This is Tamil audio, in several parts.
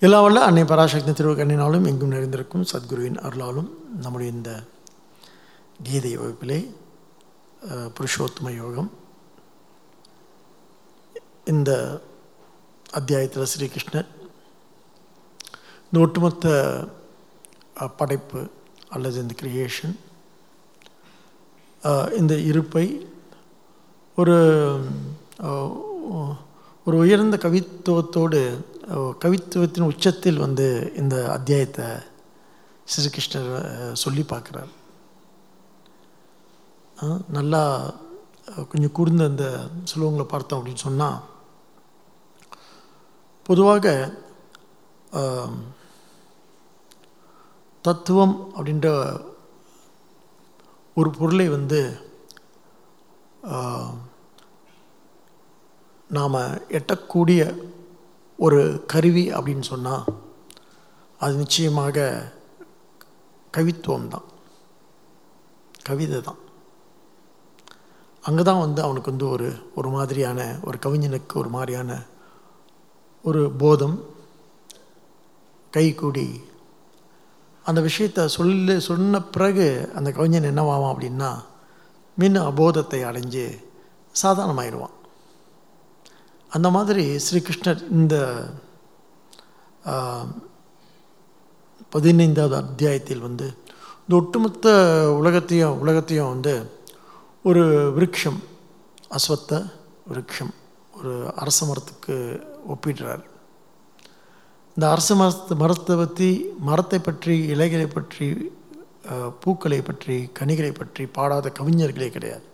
எல்லா வல்ல அன்னை பராசக்தி திருவக்கண்ணினாலும் எங்கும் நிறைந்திருக்கும் சத்குருவின் அருளாலும் நம்முடைய இந்த கீதை வகுப்பிலே அஹ், புருஷோத்தம யோகம் இந்த அத்தியாயத்தில் ஸ்ரீகிருஷ்ணர் இந்த ஒட்டுமொத்த அஹ், படைப்பு அல்லது இந்த கிரியேஷன் இந்த இருப்பை ஒரு அஹ், ஒரு உயர்ந்த கவித்துவத்தோடு அஹ், கவித்துவத்தின் உச்சத்தில் வந்து இந்த அத்தியாயத்தை ஸ்ரீகிருஷ்ணர் அஹ், சொல்லி பார்க்குறார் அஹ், நல்லா அஹ், கொஞ்சம் கூர்ந்த அந்த சுலோகங்களை பார்த்தோம் அப்படின்னு சொன்னால் பொதுவாக அஹ், தத்துவம் அப்படின்ற ஒரு பொருளை வந்து நாம் எட்டக்கூடிய ஒரு கருவி அப்படின்னு சொன்னால் அது நிச்சயமாக கவித்துவம் தான் கவிதை தான் அங்கே தான் வந்து அவனுக்கு வந்து ஒரு ஒரு மாதிரியான ஒரு கவிஞனுக்கு ஒரு மாதிரியான ஒரு போதம் கைகூடி அந்த விஷயத்தை சொல்லு சொன்ன பிறகு அந்த கவிஞன் என்னவாவான் அப்படின்னா மீன் அபோதத்தை அடைஞ்சு சாதாரணமாயிடுவான் அந்த மாதிரி ஸ்ரீகிருஷ்ணர் இந்த ஆஹ், பதினைந்தாவது அத்தியாயத்தில் வந்து இந்த ஒட்டுமொத்த உலகத்தையும் உலகத்தையும் வந்து ஒரு விருட்சம் அஸ்வத்த விருட்சம் ஒரு அரச மரத்துக்கு ஒப்பிடுறார் இந்த அரச மரத்து மரத்தை பற்றி மரத்தை பற்றி இலைகளை பற்றி அஹ், பூக்களை பற்றி கனிகளை பற்றி பாடாத கவிஞர்களே கிடையாது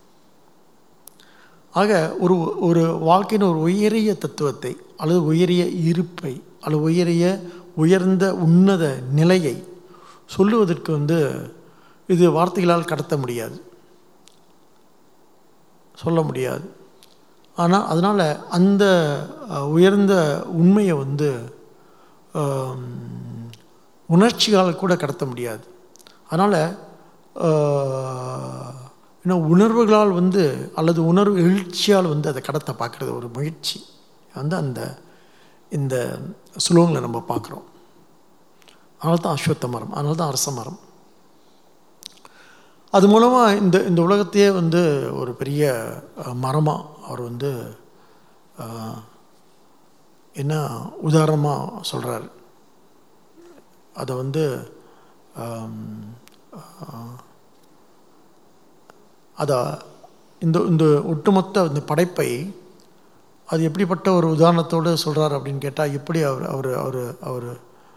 ஆக ஒரு ஒரு வாழ்க்கையின் ஒரு உயரிய தத்துவத்தை அல்லது உயரிய இருப்பை அல்லது உயரிய உயர்ந்த உன்னத நிலையை சொல்லுவதற்கு வந்து இது வார்த்தைகளால் கடத்த முடியாது சொல்ல முடியாது ஆனால் அதனால் அந்த அஹ், உயர்ந்த உண்மையை வந்து ஆம், உணர்ச்சியால் கூட கடத்த முடியாது அதனால் இன்னும் உணர்வுகளால் வந்து அல்லது உணர்வு எழுச்சியால் வந்து அதை கடத்த பார்க்குறது ஒரு முயற்சி வந்து அந்த இந்த சுலோகங்களை நம்ம பார்க்குறோம் அதனால தான் அஸ்வத்த மரம் அதனால தான் அரச மரம் அது மூலமாக இந்த இந்த உலகத்தையே வந்து ஒரு பெரிய மரமாக அவர் வந்து அஹ், என்ன உதாரணமாக சொல்கிறார் அதை வந்து ஆம், ஆஹ், அதை இந்த இந்த ஒட்டுமொத்த இந்த படைப்பை அது எப்படிப்பட்ட ஒரு உதாரணத்தோடு சொல்கிறார் அப்படின்னு கேட்டால் எப்படி அவர் அவர் அவர் அவர்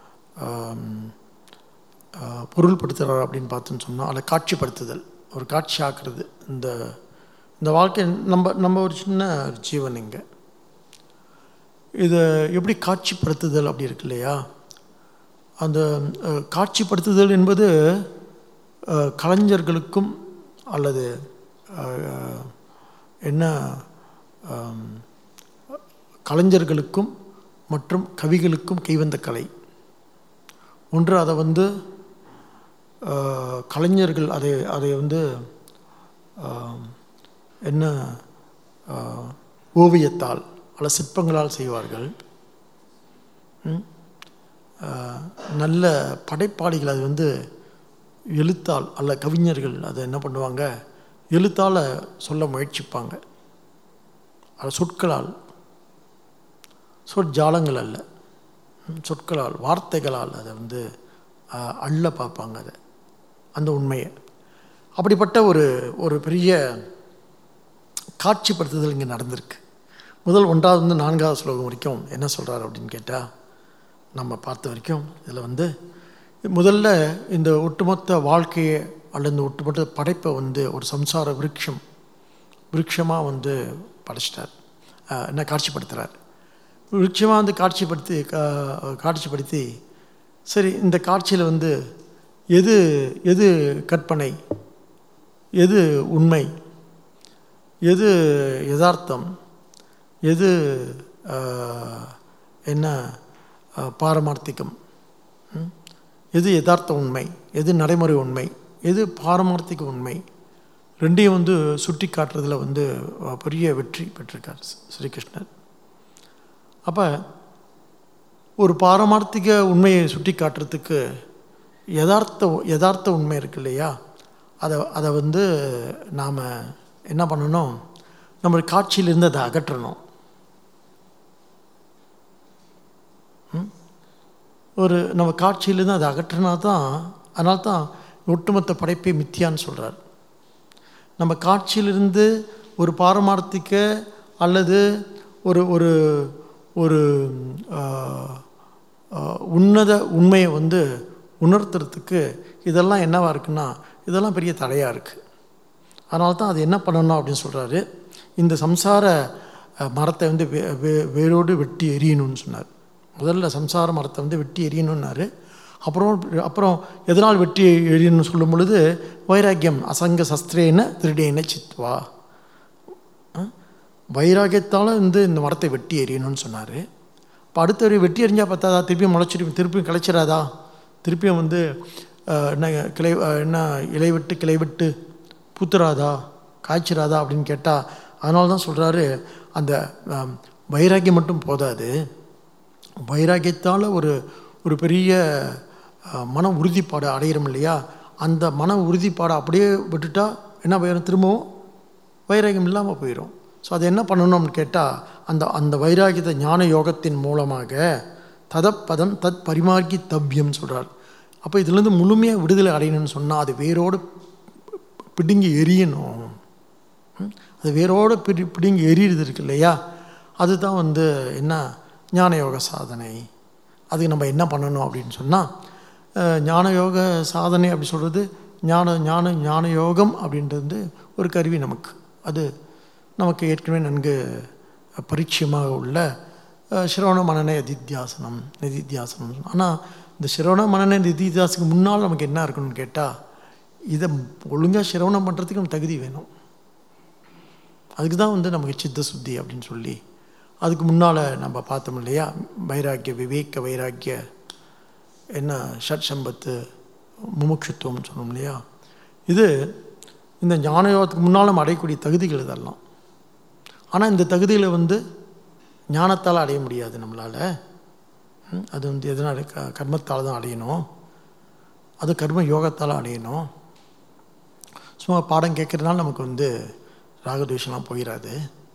பொருள்படுத்துகிறார் அப்படின்னு பார்த்தோன்னு சொன்னால் அதை காட்சிப்படுத்துதல் ஒரு காட்சி ஆக்குறது இந்த இந்த வாழ்க்கை நம்ம நம்ம ஒரு சின்ன ஜீவன் இங்கே இதை எப்படி காட்சிப்படுத்துதல் அப்படி இருக்கு இல்லையா அந்த அஹ், காட்சிப்படுத்துதல் என்பது அஹ், கலைஞர்களுக்கும் அல்லது அஹ், என்ன ஆம், கலைஞர்களுக்கும் மற்றும் கவிகளுக்கும் கைவந்த கலை ஒன்று அதை வந்து அஹ், கலைஞர்கள் அதை அதை வந்து ஆம், என்ன அஹ், ஓவியத்தால் அல்ல சிற்பங்களால் செய்வார்கள் ம்? ஆஹ், நல்ல படைப்பாளிகள் அது வந்து எழுத்தால் அல்ல கவிஞர்கள் அதை என்ன பண்ணுவாங்க எழுத்தால் சொல்ல முயற்சிப்பாங்க அது சொற்களால் சொற்ஜாலங்கள் அல்ல ம், சொற்களால் வார்த்தைகளால் அதை வந்து ஆஹ், அள்ள பார்ப்பாங்க அதை அந்த உண்மையை அப்படிப்பட்ட ஒரு ஒரு பெரிய காட்சிப்படுத்துதல் இங்கே நடந்திருக்கு முதல் ஒன்றாவது வந்து நான்காவது ஸ்லோகம் வரைக்கும் என்ன சொல்கிறார் அப்படின்னு கேட்டால் நம்ம பார்த்த வரைக்கும் இதில் வந்து முதல்ல இந்த ஒட்டுமொத்த வாழ்க்கையை அல்லது இந்த ஒட்டுமொத்த படைப்பை வந்து ஒரு சம்சார விருட்சம் விருட்சமாக வந்து படைச்சிட்டார் ஆஹ் என்ன காட்சிப்படுத்துகிறார் விருட்சமாக வந்து காட்சிப்படுத்தி கா- காட்சிப்படுத்தி சரி இந்த காட்சியில் வந்து எது எது கற்பனை எது உண்மை எது யதார்த்தம் எது ஆஹ், என்ன ஆஹ், பாரமார்த்திகம் ம்? எது யதார்த்த உண்மை எது நடைமுறை உண்மை எது பாரமார்த்திக உண்மை ரெண்டையும் வந்து சுட்டி காட்டுறதுல வந்து அஹ், பெரிய வெற்றி பெற்றிருக்கார் ஸ்ரீ- ஸ்ரீகிருஷ்ணர் அப்போ ஒரு பாரமார்த்திக உண்மையை சுட்டி காட்டுறதுக்கு யதார்த்த யதார்த்த உண்மை இருக்கு இல்லையா அதை அதை வந்து நாம் என்ன பண்ணணும் நம்ம காட்சியிலிருந்து அதை அகற்றணும் ம்? ஒரு நம்ம காட்சியிலேருந்து அதை அகற்றினா தான் அதனால தான் ஒட்டுமொத்த படைப்பை மித்தியான்னு சொல்கிறார் நம்ம காட்சியிலிருந்து ஒரு பாரமார்த்திக்க அல்லது ஒரு ஒரு ஒரு ஆ, ஆ, உன்னத உண்மையை வந்து உணர்த்துறதுக்கு இதெல்லாம் என்னவா இருக்குன்னா இதெல்லாம் பெரிய தடையாக இருக்குது அதனால தான் அது என்ன பண்ணணும் அப்படின்னு சொல்கிறாரு இந்த சம்சார அஹ், மரத்தை வந்து வே வே- வேரோடு வெட்டி எரியணும்னு சொன்னார் முதல்ல சம்சார மரத்தை வந்து வெட்டி எரியணும்னாரு அப்புறம் அப்புறம் எதனால் வெட்டி எரியணும்னு சொல்லும் பொழுது வைராக்கியம் அசங்க சஸ்திரேன திருடேன சித்வா வைராக்கியத்தால் வந்து இந்த மரத்தை வெட்டி எறியணும்னு சொன்னார் இப்போ அடுத்த ஒரு வெட்டி எறிஞ்சா பார்த்தாதா திருப்பியும் முளைச்சிட்டு திருப்பியும் கிளைச்சிடாதா திருப்பியும் வந்து அஹ், என்ன கிளை அஹ், என்ன இலை விட்டு கிளை விட்டு பூத்துறாதா காய்ச்சிராதா அப்படின்னு கேட்டால் அதனால தான் சொல்கிறாரு அந்த அஹ், வைராக்கியம் மட்டும் போதாது வைராக்கியத்தால் ஒரு ஒரு பெரிய அஹ், மன உறுதிப்பாடு அடையிறோம் இல்லையா அந்த மன உறுதிப்பாடை அப்படியே விட்டுட்டா என்ன போயிடும் திரும்பவும் வைராகியம் இல்லாமல் போயிடும் ஸோ அது என்ன பண்ணணும்னு கேட்டால் அந்த அந்த வைராகியத்தை ஞான யோகத்தின் மூலமாக ததப்பதம் தத் பரிமார்க்கி தவ்யம் சொல்கிறார் அப்போ இதுலேருந்து முழுமையாக விடுதலை அடையணும்னு சொன்னால் அது வேரோடு பிடுங்கி எரியணும் ம்? அது வேரோடு பிடி பிடுங்கி எரியுறது இருக்கு இல்லையா அதுதான் வந்து என்ன ஞான யோக சாதனை அதுக்கு நம்ம என்ன பண்ணணும் அப்படின்னு சொன்னால் ஞான யோக சாதனை அப்படி சொல்கிறது ஞான ஞான ஞான யோகம் அப்படின்றது வந்து ஒரு கருவி நமக்கு அது நமக்கு ஏற்கனவே நன்கு பரிச்சயமாக உள்ள அஹ், சிரவண மனநே நிதித்தியாசனம் நிதித்தியாசனம் ஆனால் இந்த சிரவண மனநே நிதித்தியாசனுக்கு முன்னால் நமக்கு என்ன இருக்கணும்னு கேட்டால் இதை ஒழுங்காக சிரவணம் பண்ணுறதுக்கு நம்ம தகுதி வேணும் அதுக்கு தான் வந்து நமக்கு சித்த சுத்தி அப்படின்னு சொல்லி அதுக்கு முன்னால் நம்ம பார்த்தோம் இல்லையா வைராக்கிய விவேக வைராக்கிய என்ன ஷட் சம்பத்து முமுட்சுத்துவம்னு சொன்னோம் இல்லையா இது இந்த ஞான யோகத்துக்கு முன்னால் நம்ம அடையக்கூடிய தகுதிகள் இதெல்லாம் ஆனால் இந்த தகுதிகளை வந்து ஞானத்தால் அடைய முடியாது நம்மளால் ம், அது வந்து எதனால் க கர்மத்தால் தான் அடையணும் அது கர்ம யோகத்தால் அடையணும் சும்மா பாடம் கேட்குறதுனால நமக்கு வந்து ராகத்வேஷம்லாம் போயிடாது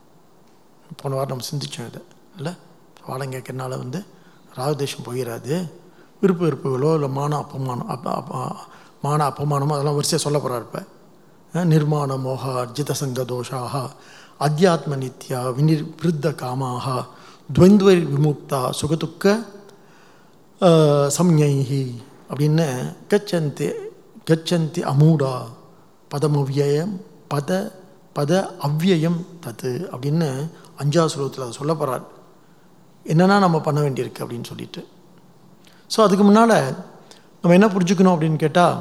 போன வாரம் நம்ம சிந்திச்சோம் இதை இல்லை பாடம் கேட்கறதுனால வந்து ராகத்வேஷம் போயிடாது விருப்ப வெறுப்புகளோ இல்லை மான அப்பமானம் அப்ப அப்ப மான அப்பமானமோ அதெல்லாம் வரிசையாக சொல்ல போகிறார் இப்போ அஹ், நிர்மாண மோக அர்ஜித சங்க தோஷாக அத்தியாத்ம நித்யா வினிர் விருத்த காமாக துவந்த்வ விமுக்தா சுகதுக்க அஹ், சம்ஞைஹி அப்படின்னு கச்சந்தி கச்சந்தி அமூடா பதமவ்யயம் பத பத அவ்யயம் தத்து அப்படின்னு அஞ்சாவது ஸ்லோகத்தில் அதை சொல்ல போகிறார் என்னென்னா நம்ம பண்ண வேண்டியிருக்கு அப்படின்னு சொல்லிட்டு ஸோ அதுக்கு முன்னால் நம்ம என்ன புரிஞ்சுக்கணும் அப்படின்னு கேட்டால்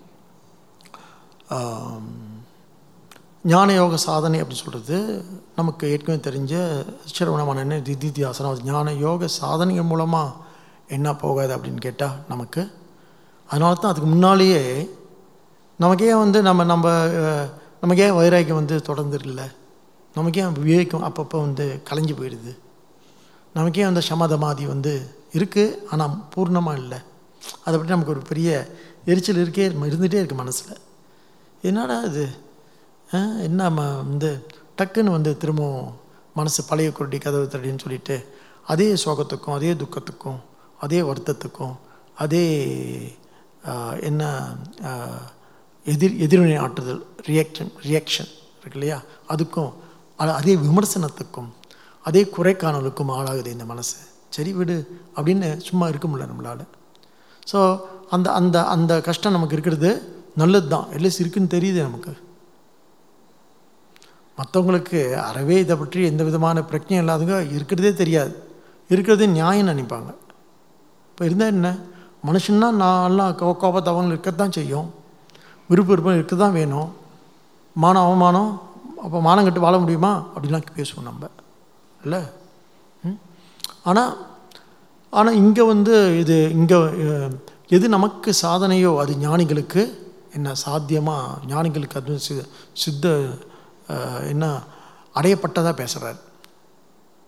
ஞான யோக சாதனை அப்படின்னு சொல்கிறது நமக்கு ஏற்கனவே தெரிஞ்ச சிரவணமான திதித்தியாசனம் அது ஞான யோக சாதனைகள் மூலமாக என்ன போகாது அப்படின்னு கேட்டால் நமக்கு அதனால தான் அதுக்கு முன்னாலேயே நமக்கே வந்து நம்ம நம்ம அஹ், நமக்கே வைராக்கியம் வந்து தொடர்ந்து இல்லை நமக்கே விவேகம் அப்பப்போ வந்து கலைஞ்சு போயிடுது நமக்கே அந்த சமதமாதி வந்து இருக்குது ஆனால் பூர்ணமாக இல்லை அதை பற்றி நமக்கு ஒரு பெரிய எரிச்சல் இருக்கே இருந்துகிட்டே இருக்குது மனசில் என்னடா இது ஆ, என்ன ம வந்து டக்குன்னு வந்து திரும்பவும் மனசு பழைய குருடி கதவு தடின்னு சொல்லிட்டு அதே சோகத்துக்கும் அதே துக்கத்துக்கும் அதே வருத்தத்துக்கும் அதே ஆ, என்ன ஆ, எதிர் எதிர்வினை ஆற்றுதல் ரியாக்ஷன் ரியாக்ஷன் இருக்கு இல்லையா அதுக்கும் அ- அதே விமர்சனத்துக்கும் அதே குறைக்காணலுக்கும் ஆளாகுது இந்த மனசு சரி விடு அப்படின்னு சும்மா இருக்க முடியல நம்மளால் ஸோ அந்த அந்த அந்த கஷ்டம் நமக்கு இருக்கிறது நல்லது தான் எல்எஸ் இருக்குன்னு தெரியுது நமக்கு மற்றவங்களுக்கு அறவே இதை பற்றி எந்த விதமான பிரச்சனையும் இல்லாதவங்க இருக்கிறதே தெரியாது இருக்கிறதே நியாயம் நினைப்பாங்க இப்போ இருந்தால் என்ன மனுஷன்னா நான் எல்லாம் கோ கோபத்தவங்க இருக்கத்தான் செய்யும் விருப்ப விருப்பம் இருக்க தான் வேணும் மானம் அவமானம் அப்போ மானம் கட்டு வாழ முடியுமா அப்படிலாம் பேசுவோம் நம்ம இல்லை ஆனால் ஆனால் இங்கே வந்து இது இங்கே எது நமக்கு சாதனையோ அது ஞானிகளுக்கு என்ன சாத்தியமாக ஞானிகளுக்கு அது சி சித்த அஹ், என்ன அடையப்பட்டதாக பேசுகிறார்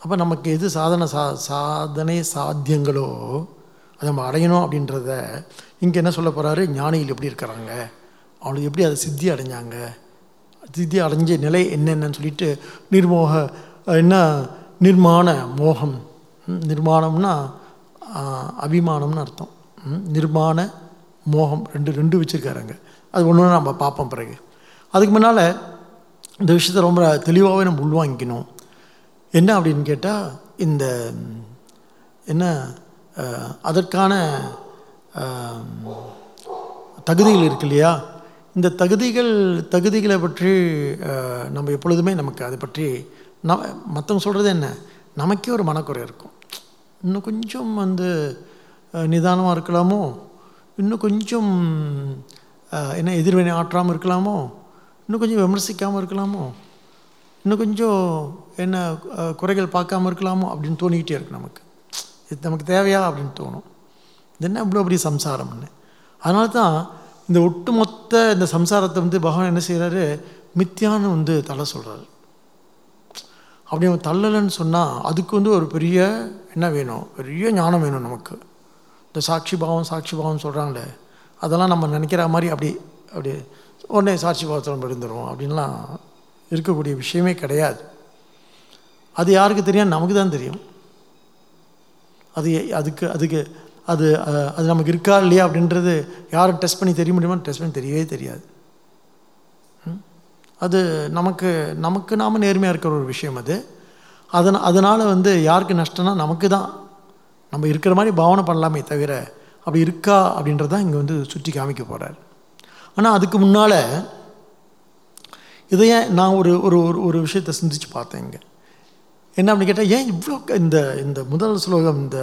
அப்போ நமக்கு எது சாதனை சா சாதனை சாத்தியங்களோ அதை நம்ம அடையணும் அப்படின்றத இங்கே என்ன சொல்ல போகிறாரு ஞானிகள் எப்படி இருக்கிறாங்க அவங்களுக்கு எப்படி அதை சித்தி அடைஞ்சாங்க சித்தி அடைஞ்ச நிலை என்னென்னு சொல்லிட்டு நிர்மோக அஹ், என்ன நிர்மாண மோகம் ம், நிர்மாணம்னா ஆஹ், அபிமானம்னு அர்த்தம் ம், நிர்மாண மோகம் ரெண்டு ரெண்டு வச்சுருக்காருங்க அது ஒன்று ஒன்று நம்ம பார்ப்போம் பிறகு அதுக்கு முன்னால் இந்த விஷயத்தை ரொம்ப தெளிவாகவே நம்ம உள்வாங்கிக்கணும் என்ன அப்படின்னு கேட்டால் இந்த ம், என்ன அஹ், அதற்கான அஹ், தகுதிகள் இருக்கு இல்லையா இந்த தகுதிகள் தகுதிகளை பற்றி அஹ், நம்ம எப்பொழுதுமே நமக்கு அதை பற்றி ந மற்றவங்க சொல்கிறது என்ன நமக்கே ஒரு மனக்குறை இருக்கும் இன்னும் கொஞ்சம் வந்து நிதானமாக இருக்கலாமோ இன்னும் கொஞ்சம் அஹ், என்ன எதிர்வினை ஆற்றாமல் இருக்கலாமோ இன்னும் கொஞ்சம் விமர்சிக்காமல் இருக்கலாமோ இன்னும் கொஞ்சம் என்ன அஹ், குறைகள் பார்க்காம இருக்கலாமோ அப்படின்னு தோணிக்கிட்டே இருக்கு நமக்கு இது நமக்கு தேவையா அப்படின்னு தோணும் இது என்ன இவ்வளோ பெரிய சம்சாரம்னு அதனால தான் இந்த ஒட்டுமொத்த இந்த சம்சாரத்தை வந்து பகவான் என்ன செய்கிறாரு மித்தியான்னு வந்து தள்ள சொல்கிறாரு அப்படி அவன் தள்ளலைன்னு சொன்னால் அதுக்கு வந்து ஒரு பெரிய என்ன வேணும் பெரிய ஞானம் வேணும் நமக்கு இந்த சாட்சி பாவம் சாட்சி பாவம் சொல்கிறாங்களே அதெல்லாம் நம்ம நினைக்கிற மாதிரி அப்படி அப்படி உடனே சாட்சி பாவத்தில் நம்ம இருந்துருவோம் அப்படின்லாம் இருக்கக்கூடிய விஷயமே கிடையாது அது யாருக்கு தெரியும் நமக்கு தான் தெரியும் அது எ- அதுக்கு அதுக்கு அது அஹ், அது நமக்கு இருக்கா இல்லையா அப்படின்றது யாரும் டெஸ்ட் பண்ணி தெரிய முடியுமா டெஸ்ட் பண்ணி தெரியவே தெரியாது ம்? அது நமக்கு நமக்கு நாம நேர்மையாக இருக்கிற ஒரு விஷயம் அது அதன அதனால் வந்து யாருக்கு நஷ்டம்னா நமக்கு தான் நம்ம இருக்கிற மாதிரி பாவனை பண்ணலாமே தவிர அப்படி இருக்கா அப்படின்றதான் இங்கே வந்து சுற்றி காமிக்க போகிறார் ஆனால் அதுக்கு முன்னால் இதையே நான் ஒரு ஒரு ஒரு ஒரு விஷயத்தை சிந்திச்சு பார்த்தேன் இங்கே என்ன அப்படின்னு கேட்டால் ஏன் இவ்வளோ க- இந்த இந்த முதல் ஸ்லோகம் இந்த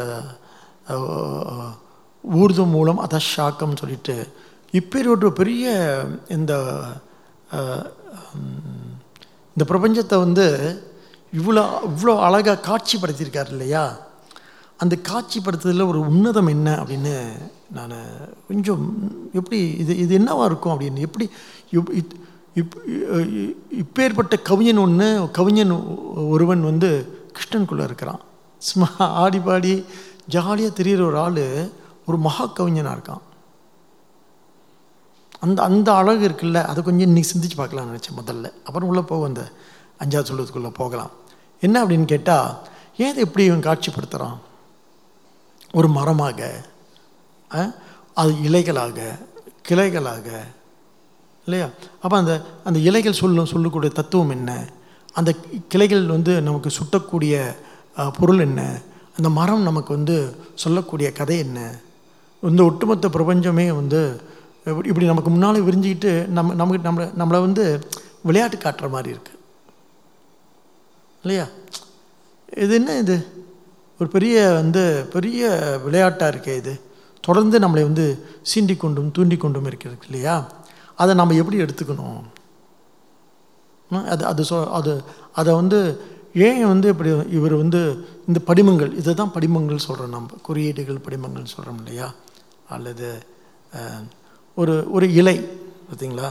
அஹ், ஊர்தம் மூலம் அதஷாக்கம்னு சொல்லிட்டு இப்பேர் ஒரு பெரிய இந்த அஹ், உம், இந்த பிரபஞ்சத்தை வந்து இவ்வளோ இவ்வளோ அழகாக காட்சிப்படுத்தியிருக்கார் இல்லையா அந்த காட்சிப்படுத்துறதுல ஒரு உன்னதம் என்ன அப்படின்னு நான் கொஞ்சம் எப்படி இது இது என்னவா இருக்கும் அப்படின்னு எப்படி இப்- இத்- இப் இ- இப்பேற்பட்ட கவிஞன் ஒன்று கவிஞன் ஒருவன் வந்து கிருஷ்ணனுக்குள்ளே இருக்கிறான் சும்மா ஆடி பாடி ஜாலியாக தெரிகிற ஒரு ஆள் ஒரு மகா கவிஞனாக இருக்கான் அந்த அந்த அழகு இருக்குல்ல அதை கொஞ்சம் இன்னைக்கு சிந்திச்சு பார்க்கலாம்னு நினச்சேன் முதல்ல அப்புறம் உள்ளே போக அந்த அஞ்சாவது சொல்லுறதுக்குள்ளே போகலாம் என்ன அப்படின்னு கேட்டால் ஏன் இதை எப்படி இவன் காட்சிப்படுத்துகிறான் ஒரு மரமாக அஹ், அது இலைகளாக கிளைகளாக இல்லையா அப்போ அந்த அந்த இலைகள் சொல்லும் சொல்லக்கூடிய தத்துவம் என்ன அந்த கிளைகள் வந்து நமக்கு சுட்டக்கூடிய அஹ், பொருள் என்ன அந்த மரம் நமக்கு வந்து சொல்லக்கூடிய கதை என்ன இந்த ஒட்டுமொத்த பிரபஞ்சமே வந்து இப்படி இப்படி நமக்கு முன்னால் விரிஞ்சிக்கிட்டு நம்ம நமக்கு நம்மளை நம்மளை வந்து விளையாட்டு காட்டுற மாதிரி இருக்குது இல்லையா இது என்ன இது ஒரு பெரிய வந்து பெரிய விளையாட்டாக இருக்கே இது தொடர்ந்து நம்மளை வந்து சீண்டி கொண்டும் தூண்டி கொண்டும் இருக்கிறது இல்லையா அதை நம்ம எப்படி எடுத்துக்கணும் ம், அது அது சொ அது அதை வந்து ஏன் வந்து இப்படி இவர் வந்து இந்த படிமங்கள் இதை தான் படிமங்கள் சொல்கிறோம் நம்ம குறியீடுகள் படிமங்கள் சொல்கிறோம் இல்லையா அல்லது அஹ், ஒரு ஒரு இலை பார்த்தீங்களா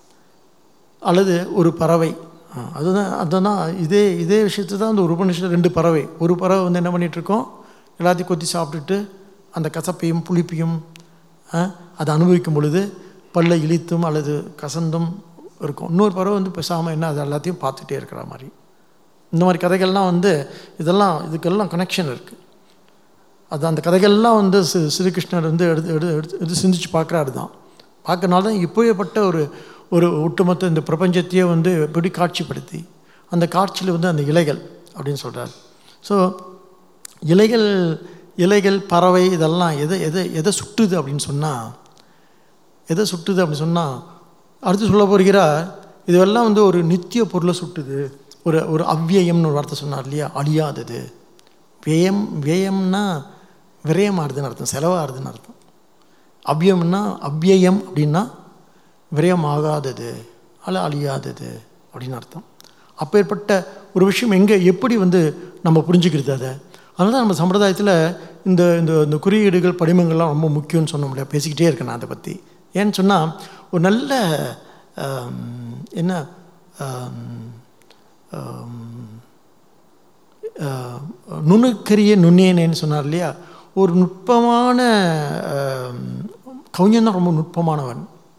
அல்லது ஒரு பறவை ஆ, அதுதான் அதுதான் இதே இதே விஷயத்தை தான் அந்த ஒரு உபநிஷத்தில் ரெண்டு பறவை ஒரு பறவை வந்து என்ன பண்ணிட்டு இருக்கோம் எல்லாத்தையும் கொத்தி சாப்பிட்டுட்டு அந்த கசப்பையும் புளிப்பையும் ஆ, அதை அனுபவிக்கும் பொழுது பல்லை இழித்தும் அல்லது கசந்தும் இருக்கும் இன்னொரு பறவை வந்து பேசாமல் என்ன அது எல்லாத்தையும் பார்த்துட்டே இருக்கிற மாதிரி இந்த மாதிரி கதைகள்லாம் வந்து இதெல்லாம் இதுக்கெல்லாம் கனெக்ஷன் இருக்குது அது அந்த கதைகள்லாம் வந்து சி- ஸ்ரீகிருஷ்ணர் வந்து எடுத்து எடுத்து எடுத்து எடுத்து சிந்திச்சு பார்க்குறாரு தான் பார்க்கறனால தான் இப்போயப்பட்ட ஒரு ஒரு ஒட்டுமொத்த இந்த பிரபஞ்சத்தையே வந்து எப்படி காட்சிப்படுத்தி அந்த காட்சியில் வந்து அந்த இலைகள் அப்படின்னு சொல்கிறார் ஸோ இலைகள் இலைகள் பறவை இதெல்லாம் எதை எதை எதை சுட்டுது அப்படின்னு சொன்னால் எதை சுட்டுது அப்படின்னு சொன்னால் அடுத்து சொல்ல போகிறார் இதுவெல்லாம் வந்து ஒரு நித்திய பொருளை சுட்டுது ஒரு ஒரு அவ்வியயம்னு ஒரு வார்த்தை சொன்னார் இல்லையா அழியாதது வியம் வியயம்னா விரயமாகுதுன்னு அர்த்தம் செலவாகுதுன்னு அர்த்தம் அவ்வியம்னா அவ்வியம் அப்படின்னா விரயமாகாதது அல்ல அழியாதது அப்படின்னு அர்த்தம் அப்பேற்பட்ட ஒரு விஷயம் எங்கே எப்படி வந்து நம்ம புரிஞ்சுக்கிறது அதை அதனால தான் நம்ம சம்பிரதாயத்தில் இந்த இந்த இந்த குறியீடுகள் படிமங்கள்லாம் ரொம்ப முக்கியம்னு சொன்ன முடியாது பேசிக்கிட்டே இருக்கேன் நான் அதை பற்றி ஏன்னு சொன்னால் ஒரு நல்ல ஆம், என்ன ஆம், ஆம், அஹ், நுணுக்கரிய நுண்ணியனேன்னு சொன்னார் இல்லையா ஒரு நுட்பமான அஹ், கவிஞன் தான் ரொம்ப நுட்பமானவன்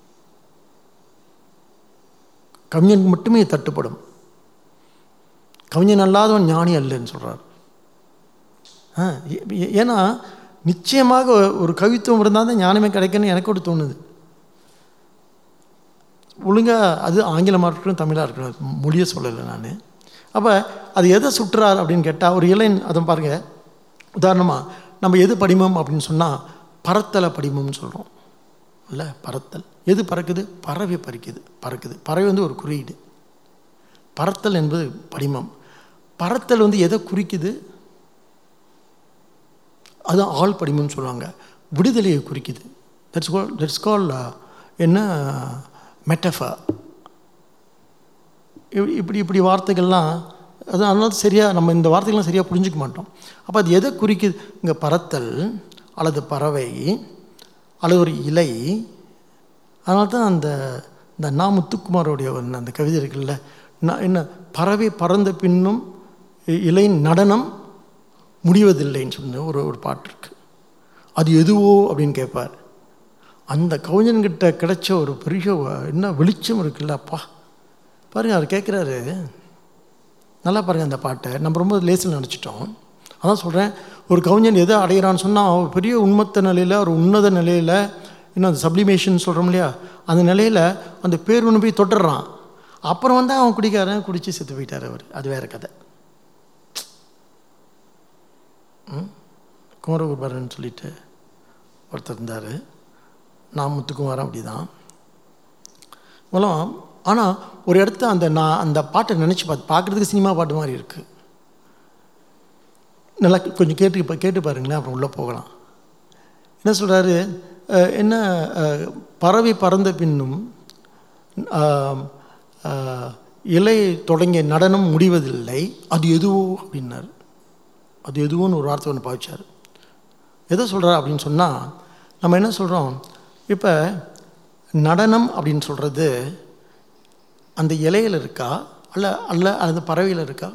கவிஞனுக்கு மட்டுமே இது தட்டுப்படும் கவிஞன் அல்லாதவன் ஞானி அல்லன்னு சொல்கிறார் ஆ ஏ- ஏ- ஏன்னா நிச்சயமாக ஒரு கவித்துவம் இருந்தால் தான் ஞானமே கிடைக்குன்னு எனக்கு ஒரு தோணுது ஒழுங்காக அது ஆங்கிலமாக இருக்கட்டும் தமிழாக இருக்கட்டும் மொழியை சொல்லலை நான் அப்போ அது எதை சுற்றுறார் அப்படின்னு கேட்டால் ஒரு இளைஞன் அதை பாருங்கள் உதாரணமாக நம்ம எது படிமம் அப்படின்னு சொன்னால் பறத்தலை படிமம்னு சொல்கிறோம் இல்லை பறத்தல் எது பறக்குது பறவை பறிக்குது பறக்குது பறவை வந்து ஒரு குறியீடு பறத்தல் என்பது படிமம் பறத்தல் வந்து எதை குறிக்குது அதுதான் ஆள் படிமம்னு சொல்லுவாங்க விடுதலையை குறிக்குது தட்ஸ் கால் தட்ஸ் கால் என்ன மெட்டஃபா இப்படி இப்படி வார்த்தைகள்லாம் அது அதனால சரியாக நம்ம இந்த வார்த்தைகள்லாம் சரியாக புரிஞ்சுக்க மாட்டோம் அப்போ அது எதை குறிக்குது இங்கே பறத்தல் அல்லது பறவை அல்லது ஒரு இலை அதனால தான் அந்த இந்த நா முத்துக்குமாரோடைய ஒரு அந்த கவிதை இருக்குல்ல நான் என்ன பறவை பறந்த பின்னும் இ- இலை நடனம் முடிவதில்லைன்னு சொன்ன ஒரு ஒரு பாட்டு இருக்கு அது எதுவோ அப்படின்னு கேட்பார் அந்த கவிஞன்கிட்ட கிடைச்ச ஒரு பெரிய வ- என்ன வெளிச்சம் இருக்குல்ல அப்பா பாருங்க அவர் கேட்குறாரு நல்லா பாருங்க அந்த பாட்டை நம்ம ரொம்ப லேசில் நினச்சிட்டோம் அதான் சொல்கிறேன் ஒரு கவிஞன் எதை அடையிறான்னு சொன்னால் அவன் பெரிய உண்மத்த நிலையில் ஒரு உன்னத நிலையில் இன்னும் அந்த சப்ளிமேஷன் சொல்கிறோம் இல்லையா அந்த நிலையில் அந்த பேர் ஒன்று போய் தொட்டுறான் அப்புறம் வந்து அவன் குடிக்காரன் குடித்து செத்து போயிட்டார் அவர் அது வேற கதை ம்? குமரகுருபரன் சொல்லிட்டு ஒருத்தர் இருந்தார் நான் முத்துக்குமாரன் அப்படி தான் மூலம் ஆனால் ஒரு இடத்த அந்த நான் அந்த பாட்டை நினச்சி பார்த்து பார்க்குறதுக்கு சினிமா பாட்டு மாதிரி இருக்குது நல்லா கொஞ்சம் கேட்டு இப்போ கேட்டு பாருங்களேன் அப்புறம் உள்ளே போகலாம் என்ன சொல்கிறாரு என்ன அஹ், பறவை பறந்த பின்னும் ஆம், ஆஹ், இலை தொடங்கிய நடனம் முடிவதில்லை அது எதுவோ அப்படின்னாரு அது எதுவோன்னு ஒரு வார்த்தை ஒன்று பாவிச்சார் எதை சொல்கிறார் அப்படின்னு சொன்னால் நம்ம என்ன சொல்கிறோம் இப்போ நடனம் அப்படின்னு சொல்கிறது அந்த இலையில் இருக்கா அல்ல அல்ல அந்த பறவையில் இருக்கா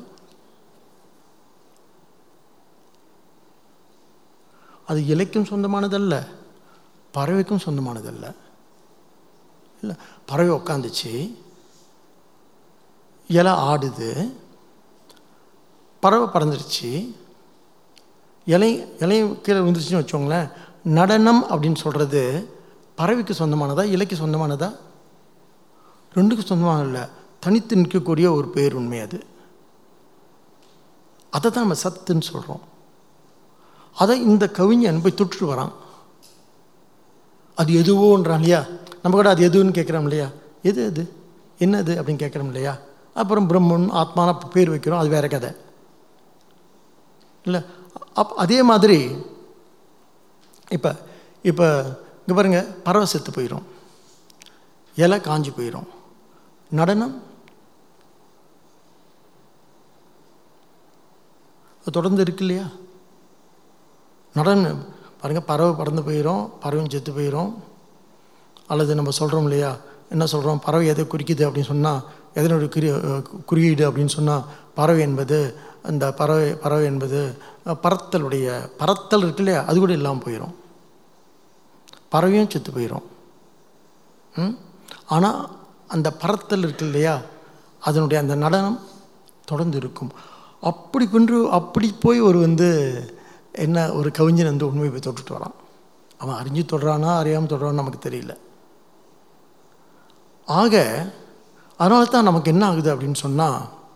அது இலைக்கும் சொந்தமானதல்ல பறவைக்கும் சொந்தமானதல்ல இல்லை பறவை உக்காந்துச்சு இலை ஆடுது பறவை பறந்துருச்சு இலை இலையும் கீழே விழுந்துருச்சுன்னு வச்சோங்களேன் நடனம் அப்படின்னு சொல்கிறது பறவைக்கு சொந்தமானதா இலைக்கு சொந்தமானதா ரெண்டுக்கும் சொந்தமாக இல்லை தனித்து நிற்கக்கூடிய ஒரு பேர் உண்மை அது அதை தான் நம்ம சத்துன்னு சொல்கிறோம் அதை இந்த கவிஞன் போய் தொட்டு வரான் அது எதுவோன்றான் இல்லையா நம்ம கூட அது எதுன்னு கேட்குறோம் இல்லையா எது அது என்னது அப்படின்னு கேட்குறோம் இல்லையா அப்புறம் பிரம்மன் ஆத்மான பேர் வைக்கிறோம் அது வேற கதை இல்லை அப் அதே மாதிரி இப்போ இப்போ இங்கே பாருங்க பறவை செத்து போயிடும் இலை காஞ்சி போயிடும் நடனம் அது தொடர்ந்து இருக்கு இல்லையா நடனம் பாருங்கள் பறவை பறந்து போயிடும் பறவையும் செத்து போயிடும் அல்லது நம்ம சொல்கிறோம் இல்லையா என்ன சொல்கிறோம் பறவை எதை குறிக்குது அப்படின்னு சொன்னால் எதனுடைய குறி அஹ் குறியீடு அப்படின்னு சொன்னால் பறவை என்பது அந்த பறவை பறவை என்பது அஹ், பறத்தலுடைய பறத்தல் இருக்கு இல்லையா அது கூட இல்லாமல் போயிடும் பறவையும் செத்து போயிடும் ம் ஆனால் அந்த பறத்தல் இருக்கு இல்லையா அதனுடைய அந்த நடனம் தொடர்ந்து இருக்கும் அப்படி கொண்டு அப்படி போய் ஒரு வந்து என்ன ஒரு கவிஞன் வந்து உண்மையை போய் தொட்டுட்டு வரான் அவன் அறிஞ்சு தொடுறானா அறியாமல் தொடுறான்னு நமக்கு தெரியல ஆக அதனால தான் நமக்கு என்ன ஆகுது அப்படின்னு சொன்னால்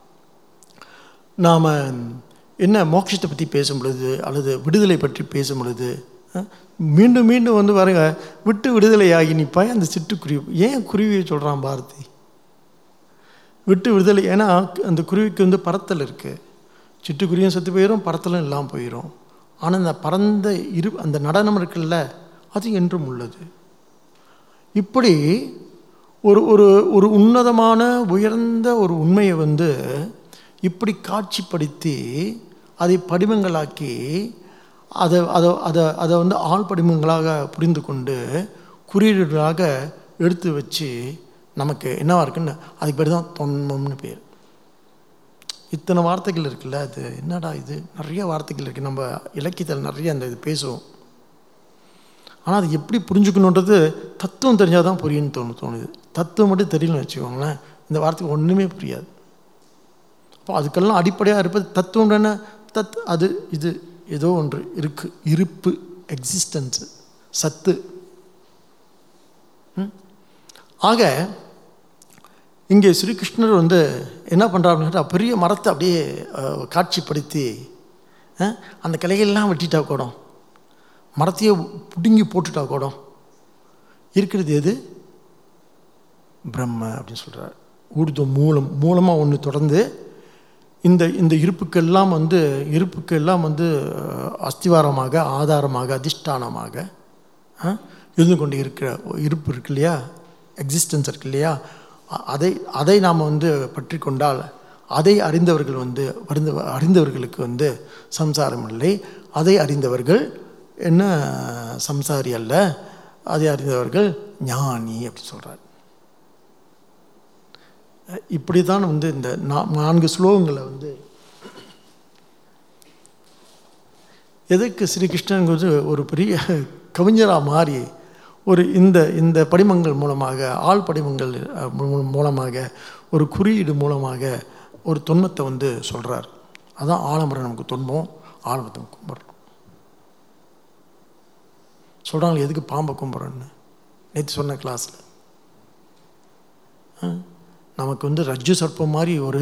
நாம் என்ன மோட்சத்தை பற்றி பேசும் பொழுது அல்லது விடுதலை பற்றி பேசும் பொழுது அஹ், மீண்டும் மீண்டும் வந்து பாருங்க விட்டு விடுதலையாகி நிற்பாய் அந்த சிட்டுக்குருவி ஏன் குருவியை சொல்கிறான் பாரதி விட்டு விடுதலை ஏன்னா அந்த குருவிக்கு வந்து பறத்தல் இருக்குது சிட்டுக்குருவியும் செத்து போயிடும் பறத்தலும் இல்லாமல் போயிடும் ஆனால் அந்த பறந்த இரு அந்த நடனம் இருக்குல்ல அது என்றும் உள்ளது இப்படி ஒரு ஒரு ஒரு உன்னதமான உயர்ந்த ஒரு உண்மையை வந்து இப்படி காட்சிப்படுத்தி அதை படிமங்களாக்கி அதை அதை அதை அதை வந்து ஆள் படிமங்களாக புரிந்து கொண்டு குறியீடுகளாக எடுத்து வச்சு நமக்கு என்னவா இருக்குன்னு அதுக்கு பேர் தான் தொன்மம்னு பேர் இத்தனை வார்த்தைகள் இருக்குல்ல அது என்னடா இது நிறைய வார்த்தைகள் இருக்குது நம்ம இலக்கியத்தில் நிறைய அந்த இது பேசுவோம் ஆனால் அது எப்படி புரிஞ்சுக்கணுன்றது தத்துவம் தெரிஞ்சால் தான் புரியும்னு தோணு தோணுது தத்துவம் மட்டும் தெரியலன்னு வச்சுக்கோங்களேன் இந்த வார்த்தைக்கு ஒன்றுமே புரியாது அப்போ அதுக்கெல்லாம் அடிப்படையாக இருப்பது தத்துவம் என்ன தத் அது இது ஏதோ ஒன்று இருக்கு இருப்பு எக்ஸிஸ்டன்ஸு சத்து ம்? ஆக இங்கே ஸ்ரீகிருஷ்ணர் வந்து என்ன பண்ணுறாருன்னு பெரிய மரத்தை அப்படியே அஹ், காட்சிப்படுத்தி அஹ், அந்த கிளைகள்லாம் வெட்டிட்டா கூட மரத்தையே பிடுங்கி போட்டுட்டா கூட இருக்கிறது எது பிரம்ம அப்படின்னு சொல்கிறார் ஊர்து மூலம் மூலமாக ஒன்று தொடர்ந்து இந்த இந்த இருப்புக்கெல்லாம் வந்து இருப்புக்கெல்லாம் வந்து அஹ், அஸ்திவாரமாக ஆதாரமாக அதிஷ்டானமாக அஹ், இருந்து கொண்டு இருக்கிற இருப்பு இருக்கு இல்லையா எக்ஸிஸ்டன்ஸ் இருக்கு இல்லையா அ- அதை அதை நாம் வந்து பற்றி கொண்டால் அதை அறிந்தவர்கள் வந்து அறிந்த அறிந்தவர்களுக்கு வந்து சம்சாரம் இல்லை அதை அறிந்தவர்கள் என்ன சம்சாரி அல்ல அதை அறிந்தவர்கள் ஞானி அப்படி சொல்கிறார் இப்படி தான் வந்து இந்த நா- நான்கு ஸ்லோகங்களை வந்து எதுக்கு ஸ்ரீகிருஷ்ணனுங்கிறது ஒரு பெரிய கவிஞராக மாறி ஒரு இந்த இந்த படிமங்கள் மூலமாக ஆள் படிமங்கள் அஹ், மூ- மூலமாக ஒரு குறியீடு மூலமாக ஒரு தொன்மத்தை வந்து சொல்கிறார் அதான் ஆலமரம் நமக்கு தொன்மம் ஆலமரத்தை கும்பிட்றோம் சொல்கிறாங்க எதுக்கு பாம்பை கும்பிட்றோன்னு நேற்று சொன்ன கிளாஸில் நமக்கு வந்து ரஜ்ஜு சர்ப்பம் மாதிரி ஒரு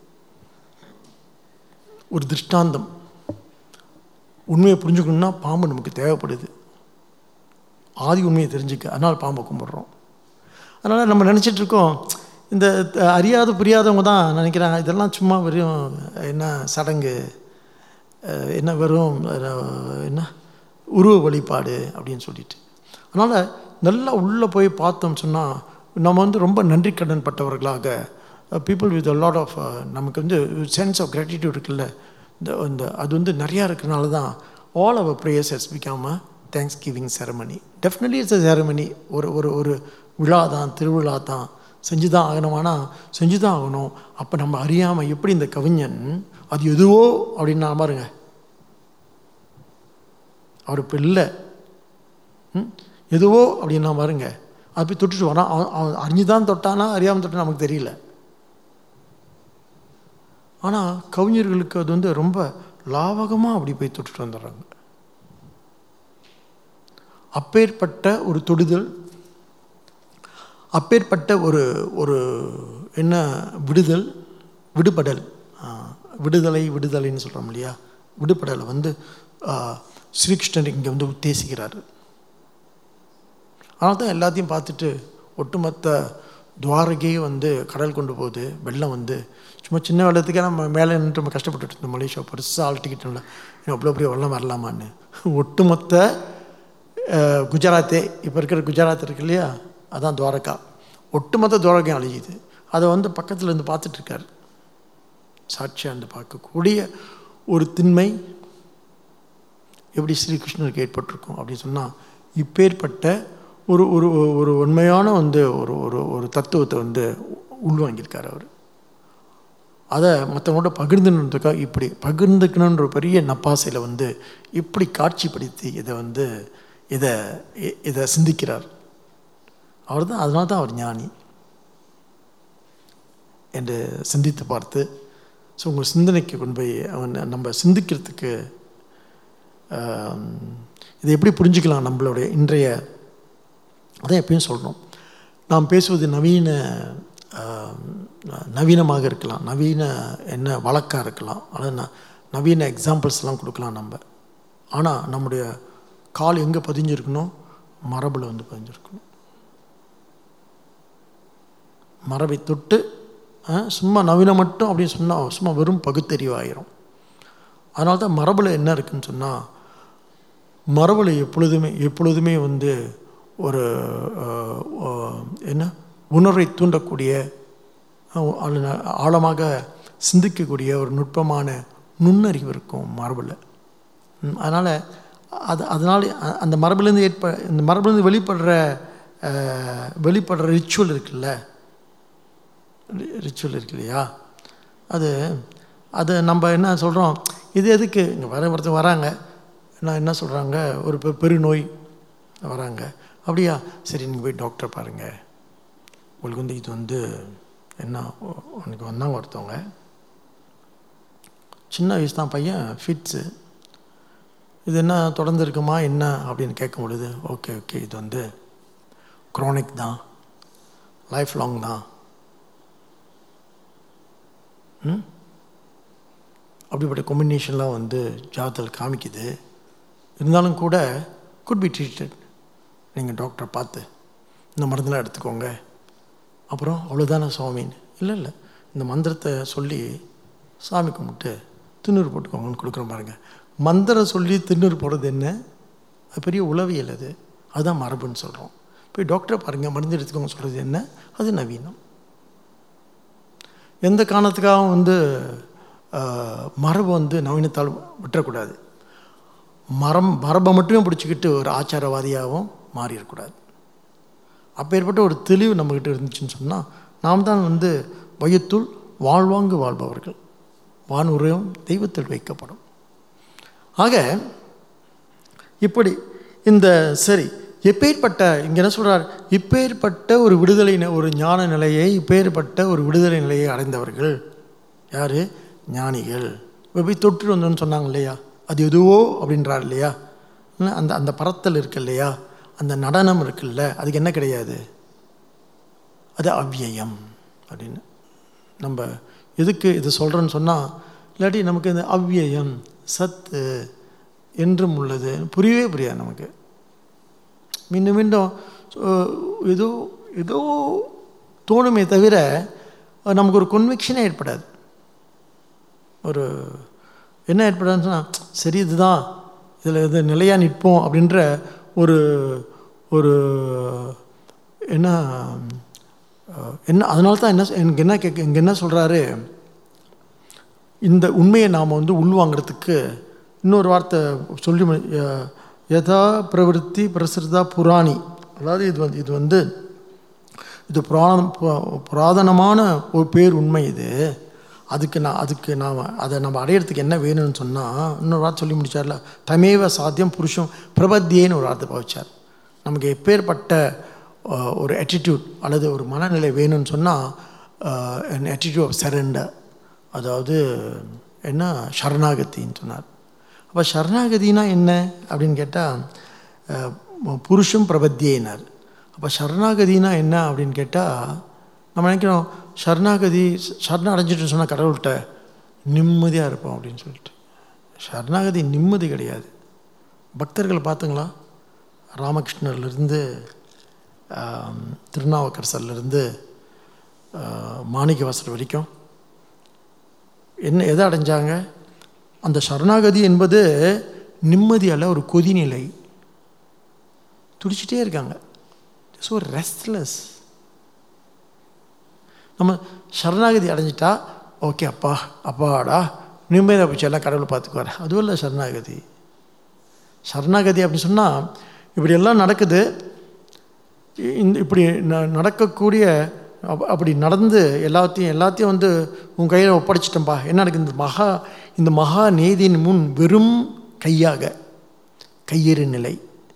ஒரு திருஷ்டாந்தம் உண்மையை புரிஞ்சுக்கணும்னா பாம்பு நமக்கு தேவைப்படுது ஆதி உண்மையை தெரிஞ்சுக்க அதனால் பாம்பை கும்பிட்றோம் அதனால் நம்ம நினச்சிட்டு இருக்கோம் இந்த த- அறியாத புரியாதவங்க தான் நினைக்கிறாங்க இதெல்லாம் சும்மா வெறும் என்ன சடங்கு அஹ், என்ன வெறும் அஹ், என்ன உருவ வழிபாடு அப்படின்னு சொல்லிட்டு அதனால் நல்லா உள்ளே போய் பார்த்தோம் சொன்னால் நம்ம வந்து ரொம்ப நன்றி கடன் பட்டவர்களாக பீப்புள் வித் லாட் ஆஃப் நமக்கு வந்து சென்ஸ் ஆஃப் கிராட்டிடியூட் இருக்குல்ல இந்த இந்த அது வந்து நிறையா இருக்கிறனால தான் all our prayers has become a thanksgiving ceremony definitely it's a ceremony ஒரு ஒரு ஒரு விழா தான் திருவிழா தான் செஞ்சு தான் ஆகணும் ஆனால் செஞ்சு தான் ஆகணும் அப்போ நம்ம அறியாமல் எப்படி இந்த கவிஞன் அது எதுவோ அப்படின்னா பாருங்க அவர் இப்போ இல்லை ம்? எதுவோ அப்படின்னா பாருங்க அது போய் தொட்டுட்டு வரான் அவன் அவன் அறிஞ்சு தான் தொட்டானா அறியாமல் தொட்டானா நமக்கு தெரியல ஆனால் கவிஞர்களுக்கு அது வந்து ரொம்ப லாவகமாக அப்படி போய் தொட்டுட்டு வந்துடுறாங்க அப்பேற்பட்ட ஒரு தொடுதல் அப்பேற்பட்ட ஒரு ஒரு என்ன விடுதல் விடுபடல் ஆ, விடுதலை விடுதலைன்னு சொல்கிறோம் இல்லையா விடுபடலை வந்து ஆ, ஸ்ரீகிருஷ்ணர் இங்கே வந்து உத்தேசிக்கிறார் அதனால தான் எல்லாத்தையும் பார்த்துட்டு ஒட்டுமொத்த துவாரகையே வந்து கடல் கொண்டு போகுது வெள்ளம் வந்து சும்மா சின்ன வெள்ளத்துக்கே நம்ம மேலே நின்று நம்ம கஷ்டப்பட்டுட்டு இருந்தோம் மலேசியா பெருசாக ஆள்டிக்கிட்டோம்ல இன்னும் அவ்வளோ பெரிய வெள்ளம் வரலாமான்னு ஒட்டுமொத்த அஹ், குஜராத்தே இப்போ இருக்கிற குஜராத் இருக்கு இல்லையா அதான் துவாரகா ஒட்டுமொத்த துவாரகையும் அழியுது அதை வந்து பக்கத்தில் இருந்து பார்த்துட்டு இருக்காரு சாட்சியாக இருந்து பார்க்கக்கூடிய ஒரு திண்மை எப்படி ஸ்ரீகிருஷ்ணருக்கு ஏற்பட்டிருக்கும் அப்படின்னு சொன்னால் இப்பேற்பட்ட ஒரு ஒரு ஒரு உண்மையான வந்து ஒரு ஒரு ஒரு தத்துவத்தை வந்து உள்வாங்கியிருக்கார் அவர் அதை மற்றவங்களோட பகிர்ந்துன்றதுக்காக இப்படி பகிர்ந்துக்கணுன்ற ஒரு பெரிய நப்பாசையில் வந்து இப்படி காட்சிப்படுத்தி இதை வந்து இதை இ- இதை சிந்திக்கிறார் அவர் தான் அதனால தான் அவர் ஞானி என்று சிந்தித்து பார்த்து ஸோ உங்கள் சிந்தனைக்கு கொண்டு போய் அவன் நம்ம சிந்திக்கிறதுக்கு ஆம், இதை எப்படி புரிஞ்சுக்கலாம் நம்மளுடைய இன்றைய அதான் எப்பயும் சொல்கிறோம் நாம் பேசுவது நவீன ஆம், நவீனமாக இருக்கலாம் நவீன என்ன வழக்காக இருக்கலாம் அல்லது ந- நவீன எக்ஸாம்பிள்ஸ்லாம் கொடுக்கலாம் நம்ம ஆனால் நம்முடைய கால் எங்கே பதிஞ்சிருக்கணும் மரபில் வந்து பதிஞ்சிருக்கணும் மரபை தொட்டு ஆ, சும்மா நவீனம் மட்டும் அப்படின்னு சொன்னால் சும்மா வெறும் பகுத்தறிவாயிரும் அதனால தான் மரபில் என்ன இருக்குன்னு சொன்னால் மரபில் எப்பொழுதுமே எப்பொழுதுமே வந்து ஒரு அஹ், அஹ், என்ன உணர்வை தூண்டக்கூடிய அஹ், அல்லது ஆழமாக சிந்திக்கக்கூடிய ஒரு நுட்பமான நுண்ணறிவு இருக்கும் மரபில் அதனால் அது அதனால் அ- அந்த மரபுலேருந்து ஏற்ப இந்த மரபுலேருந்து வெளிப்படுற அஹ், வெளிப்படுற ரிச்சுவல் இருக்குல்ல ரிச்சுவல் இருக்கு இல்லையா அது அது நம்ம என்ன சொல்கிறோம் இது எதுக்கு இங்கே வர ஒருத்தர் வராங்க நான் என்ன சொல்கிறாங்க ஒரு பெ பெருநோய் வராங்க அப்படியா சரி நீங்கள் போய் டாக்டரை பாருங்கள் உங்களுக்கு வந்து இது வந்து என்ன உனக்கு வந்தாங்க ஒருத்தவங்க சின்ன வயசு தான் பையன் ஃபிட்ஸு இது என்ன தொடர்ந்து இருக்குமா என்ன அப்படின்னு கேட்கும் பொழுது ஓகே ஓகே இது வந்து குரோனிக் தான் லைஃப் லாங் தான் ம் அப்படிப்பட்ட காம்பினேஷன்லாம் வந்து ஜாதத்தில் காமிக்குது இருந்தாலும் கூட குட் பி ட்ரீட்டட் நீங்கள் டாக்டரை பார்த்து இந்த மருந்தெல்லாம் எடுத்துக்கோங்க அப்புறம் அவ்வளோதானே சுவாமின்னு இல்லை இல்லை இந்த மந்திரத்தை சொல்லி சாமி கும்பிட்டு திண்ணூறு போட்டுக்கோங்கன்னு கொடுக்குறோம் பாருங்க மந்திரம் சொல்லி திண்ணூறு போடுறது என்ன அது பெரிய உளவியல் அது அதுதான் மரபுன்னு சொல்கிறோம் போய் டாக்டரை பாருங்கள் மருந்து எடுத்துக்கோங்க சொல்கிறது என்ன அது நவீனம் எந்த காரணத்துக்காகவும் வந்து ஆஹ், மரபு வந்து நவீனத்தால் விட்டுறக்கூடாது மரம் மரபை மட்டுமே பிடிச்சிக்கிட்டு ஒரு ஆச்சாரவாதியாகவும் மாறிடக்கூடாது அப்பேற்பட்ட ஒரு தெளிவு நம்மக்கிட்ட இருந்துச்சுன்னு சொன்னால் நாம் தான் வந்து வயத்துள் வாழ்வாங்கு வாழ்பவர்கள் வானுரையும் தெய்வத்தில் வைக்கப்படும் ஆக இப்படி இந்த சரி எப்பேற்பட்ட இங்கே என்ன சொல்கிறார் இப்பேற்பட்ட ஒரு விடுதலை நி- ஒரு ஞான நிலையை இப்பேற்பட்ட ஒரு விடுதலை நிலையை அடைந்தவர்கள் யார் ஞானிகள் இப்போ போய் தொற்று வந்தோன்னு சொன்னாங்க இல்லையா அது எதுவோ அப்படின்றார் இல்லையா என்ன, அந்த அந்த பறத்தல் இருக்கு இல்லையா அந்த நடனம் இருக்குல்ல அதுக்கு என்ன கிடையாது அது அவ்யயம் அப்படின்னு நம்ம எதுக்கு இது சொல்கிறோன்னு சொன்னால் இல்லாட்டி நமக்கு இந்த அவ்யயம் சத்து என்றும் உள்ளது புரியவே புரியாது நமக்கு மீண்டும் மீண்டும் அஹ், ஏதோ ஏதோ தோணுமே தவிர அஹ், நமக்கு ஒரு கொன்விக்ஷனே ஏற்படாது ஒரு என்ன ஏற்படாதுன்னு சொன்னால் சரி இதுதான் இதில் இது நிலையாக நிற்போம் அப்படின்ற ஒரு ஒரு என்ன அஹ், என்ன அதனால தான் என்ன எனக்கு என்ன கேட்க இங்கே என்ன சொல்கிறாரு இந்த உண்மையை நாம் வந்து உள்வாங்கிறதுக்கு இன்னொரு வார்த்தை சொல்லி மு- ய- யதா பிரவருத்தி பிரசிருதா புராணி அதாவது இது வந்து இது வந்து இது புராணம் பு- புராதனமான ஒரு பேர் உண்மை இது அதுக்கு நான் அதுக்கு நாம் அதை நம்ம அடையிறதுக்கு என்ன வேணும்னு சொன்னால் இன்னொரு வார்த்தை சொல்லி முடிச்சார்ல தமேவ சாத்தியம் புருஷம் பிரபத்தியேன்னு ஒரு வார்த்தை பாவிச்சார் நமக்கு எப்பேற்பட்ட அஹ், ஒரு attitude அல்லது ஒரு மனநிலை வேணும்னு சொன்னால் an attitude ஆஃப் சரண்டர் அதாவது என்ன சரணாகத்தின்னு சொன்னார் அப்போ சரணாகதினா என்ன அப்படின்னு கேட்டால் புருஷம் பிரபத்தியேனார் அப்போ சரணாகதினா என்ன அப்படின்னு கேட்டால் நம்ம நினைக்கிறோம் சரணாகதி சரணம் அடைஞ்சிட்டு சொன்னால் கடவுள்கிட்ட நிம்மதியாக இருப்போம் அப்படின்னு சொல்லிட்டு சரணாகதி நிம்மதி கிடையாது பக்தர்கள் பார்த்துங்களா ராமகிருஷ்ணர்லேருந்து திருநாவுக்கரசர்லேருந்து மாணிக்கவாசர் வரைக்கும் என்ன எதை அடைஞ்சாங்க அந்த சரணாகதி என்பது நிம்மதி அல்ல ஒரு கொதிநிலை துடிச்சிட்டே இருக்காங்க ஸோ ரெஸ்ட்லெஸ் நம்ம சரணாகதி அடைஞ்சிட்டா ஓகே அப்பா அப்பாடா நிம்மதியாக போச்சு எல்லாம் கடவுளை பார்த்துக்குவார் அதுவும் இல்லை சரணாகதி சரணாகதி அப்படின்னு சொன்னால் இப்படியெல்லாம் நடக்குது இந்த இப்படி ந நடக்கக்கூடிய அப்- அப்படி நடந்து எல்லாத்தையும் எல்லாத்தையும் வந்து உன் கையில் ஒப்படைச்சிட்டேன்பா என்ன நடக்குது இந்த மகா இந்த மகா நீதியின் முன் வெறும் கையாக கையெறு நிலை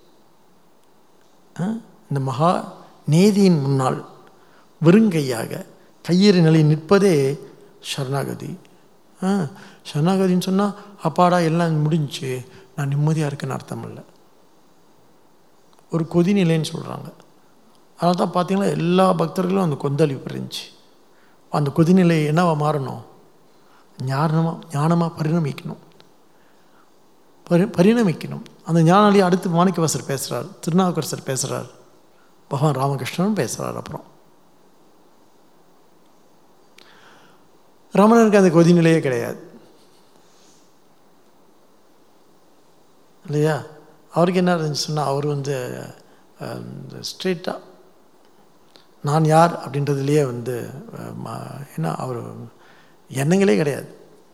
ஆ? இந்த மகா நேதியின் முன்னால் வெறுங்கையாக கையெறு நிலை நிற்பதே சரணாகதி ஆ சரணாகதின்னு சொன்னால் அப்பாடா எல்லாம் முடிஞ்சுச்சு நான் நிம்மதியாக இருக்கேன்னு அர்த்தம் இல்லை ஒரு கொதிநிலைன்னு சொல்கிறாங்க அதனால தான் பார்த்தீங்கன்னா எல்லா பக்தர்களும் அந்த கொந்தளிப்பு இருந்துச்சு அந்த கொதிநிலை என்னவா மாறணும் ஞானமாக ஞானமாக பரிணமிக்கணும் பரி பரிணமிக்கணும் அந்த ஞானாளி அடுத்து மாணிக்கவாசர் பேசுகிறார் திருநாவுக்கரசர் பேசுகிறார் பகவான் ராமகிருஷ்ணனும் பேசுகிறார் அப்புறம் ரமணனுக்கு அந்த கொதிநிலையே கிடையாது இல்லையா அவருக்கு என்ன இருந்துச்சு சொன்னால் அவர் வந்து ஸ்ட்ரெயிட்டாக நான் யார் அப்படின்றதுலையே வந்து அஹ், ம- என்ன அவர் எண்ணங்களே கிடையாது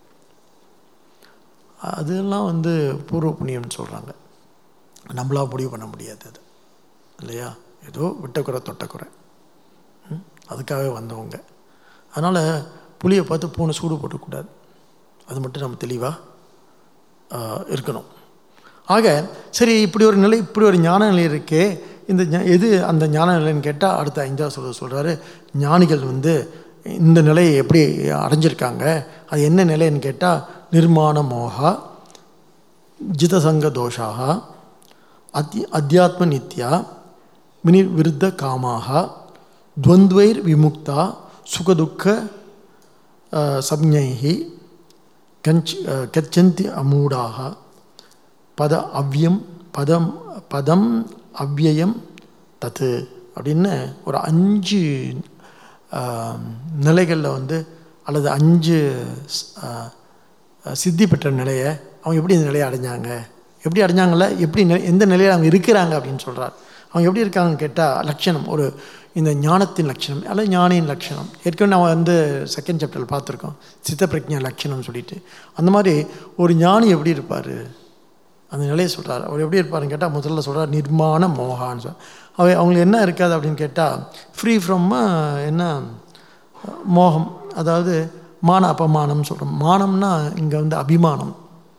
அதெல்லாம் வந்து பூர்வ புண்ணியம்னு சொல்கிறாங்க நம்மளா முடிவு பண்ண முடியாது அது இல்லையா ஏதோ விட்டக்குறை தொட்டக்குறை ம்? அதுக்காகவே வந்தவங்க அதனால் புளியை பார்த்து பூனை சூடு போட்டுக்கூடாது அது மட்டும் நம்ம தெளிவாக இருக்கணும் ஆக சரி இப்படி ஒரு நிலை இப்படி ஒரு ஞான நிலை இருக்கே இந்த ஞா- எது அந்த ஞான நிலைன்னு கேட்டால் அடுத்த ஐந்தாவது சொல்ல சொல்கிறாரு ஞானிகள் வந்து இந்த நிலையை எப்படி அடைஞ்சிருக்காங்க அது என்ன நிலைன்னு கேட்டால் நிர்மாண மோகா ஜிதசங்க தோஷாக அத்தி அத்தியாத்ம நித்யா வினி விருத்த காமாக துவந்த்வைர் விமுக்தா சுகதுக்க சம்ஞைः கஞ்ச் கச்சந்தி அமூடாக பத அவ்யம் பதம் பதம் அவ்யயம் தத்து அப்படின்னு ஒரு அஞ்சு நிலைகளில் வந்து அல்லது அஞ்சு ஸ்- ஆ, சித்தி பெற்ற நிலையை அவங்க எப்படி இந்த நிலையை அடைஞ்சாங்க எப்படி அடைஞ்சாங்கல்ல எப்படி நிலை எந்த நிலையில் அவங்க இருக்கிறாங்க அப்படின்னு சொல்கிறார் அவங்க எப்படி இருக்காங்கன்னு கேட்டால் லட்சணம் ஒரு இந்த ஞானத்தின் லட்சணம் அல்லது ஞானியின் லட்சணம் ஏற்கனவே நம்ம வந்து செகண்ட் சாப்டரில் பார்த்துருக்கோம் சித்த பிரஜா லட்சணம்னு சொல்லிட்டு அந்த மாதிரி ஒரு ஞானி எப்படி இருப்பார் அந்த நிலையை சொல்கிறார் அவர் எப்படி இருப்பாருன்னு கேட்டால் முதல்ல சொல்கிறார் நிர்மாண மோகான்னு சொல் அவ அவங்களுக்கு என்ன இருக்காது அப்படின்னு கேட்டால் ஃப்ரீ ஃப்ரம் என்ன மோகம் அதாவது மான அபமானம்னு சொல்கிறோம் மானம்னா இங்கே வந்து அபிமானம்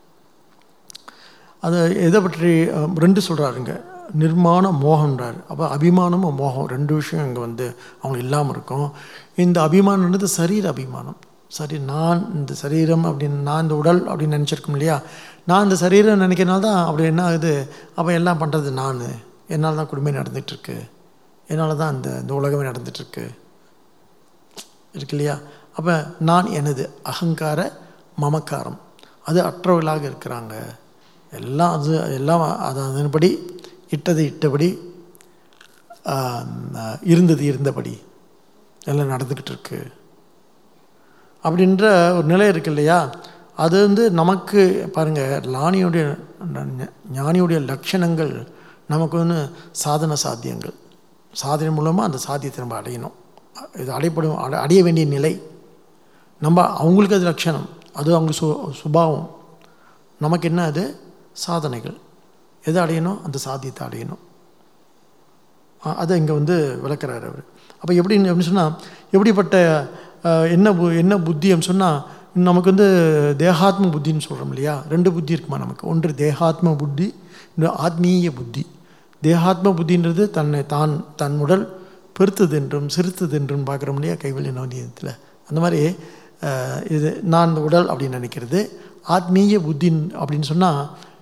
அது எதை பற்றி அஹ், ரெண்டு சொல்கிறாருங்க நிர்மாண மோகன்றார் அப்போ அபிமானமும் மோகம் ரெண்டு விஷயம் இங்கே வந்து அவங்க இல்லாமல் இருக்கும் இந்த அபிமானம்ன்றது சரீர அபிமானம் சரி நான் இந்த சரீரம் அப்படின்னு நான் இந்த உடல் அப்படின்னு நினச்சிருக்கோம் இல்லையா நான் இந்த சரீரம் நினைக்கிறனால தான் அப்படி என்ன ஆகுது அப்போ எல்லாம் பண்ணுறது நான் என்னால் தான் குடும்பம் நடந்துகிட்ருக்கு என்னால் தான் இந்த இந்த உலகமே நடந்துகிட்ருக்கு இருக்கு இல்லையா அப்போ நான் எனது அகங்கார மமக்காரம் அது அற்றவர்களாக இருக்கிறாங்க எல்லாம் அது எல்லாம் அது அதன்படி இட்டது இட்டபடி ஆம், இருந்தது இருந்தபடி எல்லாம் நடந்துக்கிட்டு இருக்கு அப்படின்ற ஒரு நிலை இருக்கு இல்லையா அது வந்து நமக்கு பாருங்கள் லானியுடைய ஞானியுடைய லட்சணங்கள் நமக்கு வந்து சாதன சாத்தியங்கள் சாதனை மூலமாக அந்த சாத்தியத்தை நம்ம அடையணும் இது அடைப்படும் அட- அடைய வேண்டிய நிலை நம்ம அவங்களுக்கு அது லட்சணம் அது அவங்க சு சுபாவம் நமக்கு என்ன அது சாதனைகள் எதை அடையணும் அந்த சாத்தியத்தை அடையணும் அ- அதை இங்கே வந்து விளக்குறாரு அவர் அப்போ எப்படி அப்படின்னு சொன்னால் எப்படிப்பட்ட அஹ், என்ன பு- என்ன புத்தி அப்படின்னு சொன்னால் நமக்கு வந்து தேகாத்ம புத்தின்னு சொல்கிறோம் இல்லையா ரெண்டு புத்தி இருக்குமா நமக்கு ஒன்று தேகாத்ம புத்தி இன்னொரு ஆத்மீய புத்தி தேகாத்ம புத்தின்றது தன்னை தான் தன் உடல் பெருத்தது என்றும் சிறுத்தது என்றும் பார்க்குறோம் இல்லையா கைவல்ய நவநீதத்தில் அந்த மாதிரி அஹ், இது நான் இந்த உடல் அப்படின்னு நினைக்கிறது ஆத்மீய புத்தின் அப்படின்னு சொன்னால்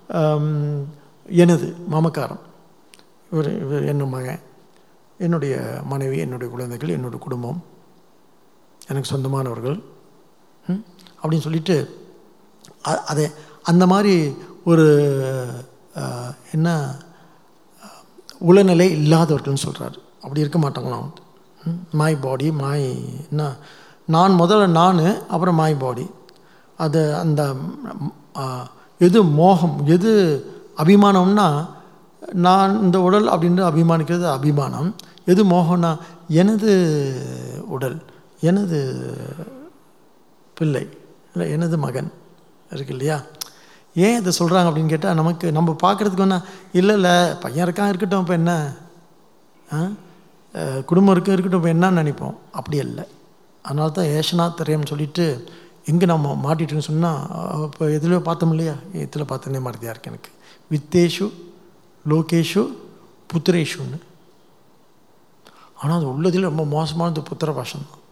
எனது மமக்காரம் இவர் இவர் என்னும் மகன் என்னுடைய மனைவி என்னுடைய குழந்தைகள் என்னுடைய குடும்பம் எனக்கு சொந்தமானவர்கள் ம், அப்படின்னு சொல்லிட்டு அ- அதை அந்த மாதிரி ஒரு அஹ், என்ன அஹ், உளநிலை இல்லாதவர்கள்னு சொல்கிறாரு அப்படி இருக்க மாட்டாங்களாம் மை பாடி மை என்ன நான் முதல்ல நான் அப்புறம் மை பாடி அது அந்த ம், ஆ, எது மோகம் எது அபிமானம்னா நான் இந்த உடல் அப்படின்ற அபிமானிக்கிறது அபிமானம் எது மோகம்னா எனது உடல் எனது பிள்ளை இல்லை எனது மகன் இருக்கு இல்லையா ஏன் இதை சொல்கிறாங்க அப்படின்னு கேட்டால் நமக்கு நம்ம பார்க்குறதுக்கு ஒன்றா இல்லை இல்லை பையன் இருக்கான் இருக்கட்டும் இப்போ என்ன ஆ? அஹ், குடும்பம் இருக்கு இருக்கட்டும் இப்போ என்னன்னு நினைப்போம் அப்படி இல்லை அதனால தான் ஏஷனா திரையம்னு சொல்லிட்டு எங்கே நம்ம மாட்டிட்டுன்னு சொன்னால் இப்போ எதுலையோ பார்த்தோம் இல்லையா இதில் பார்த்தோன்னே மறதியாக இருக்கு எனக்கு வித்தேஷு லோகேஷு புத்திரேஷுன்னு ஆனால் அது உள்ளதில் ரொம்ப மோசமானது புத்திர பாஷம் தான்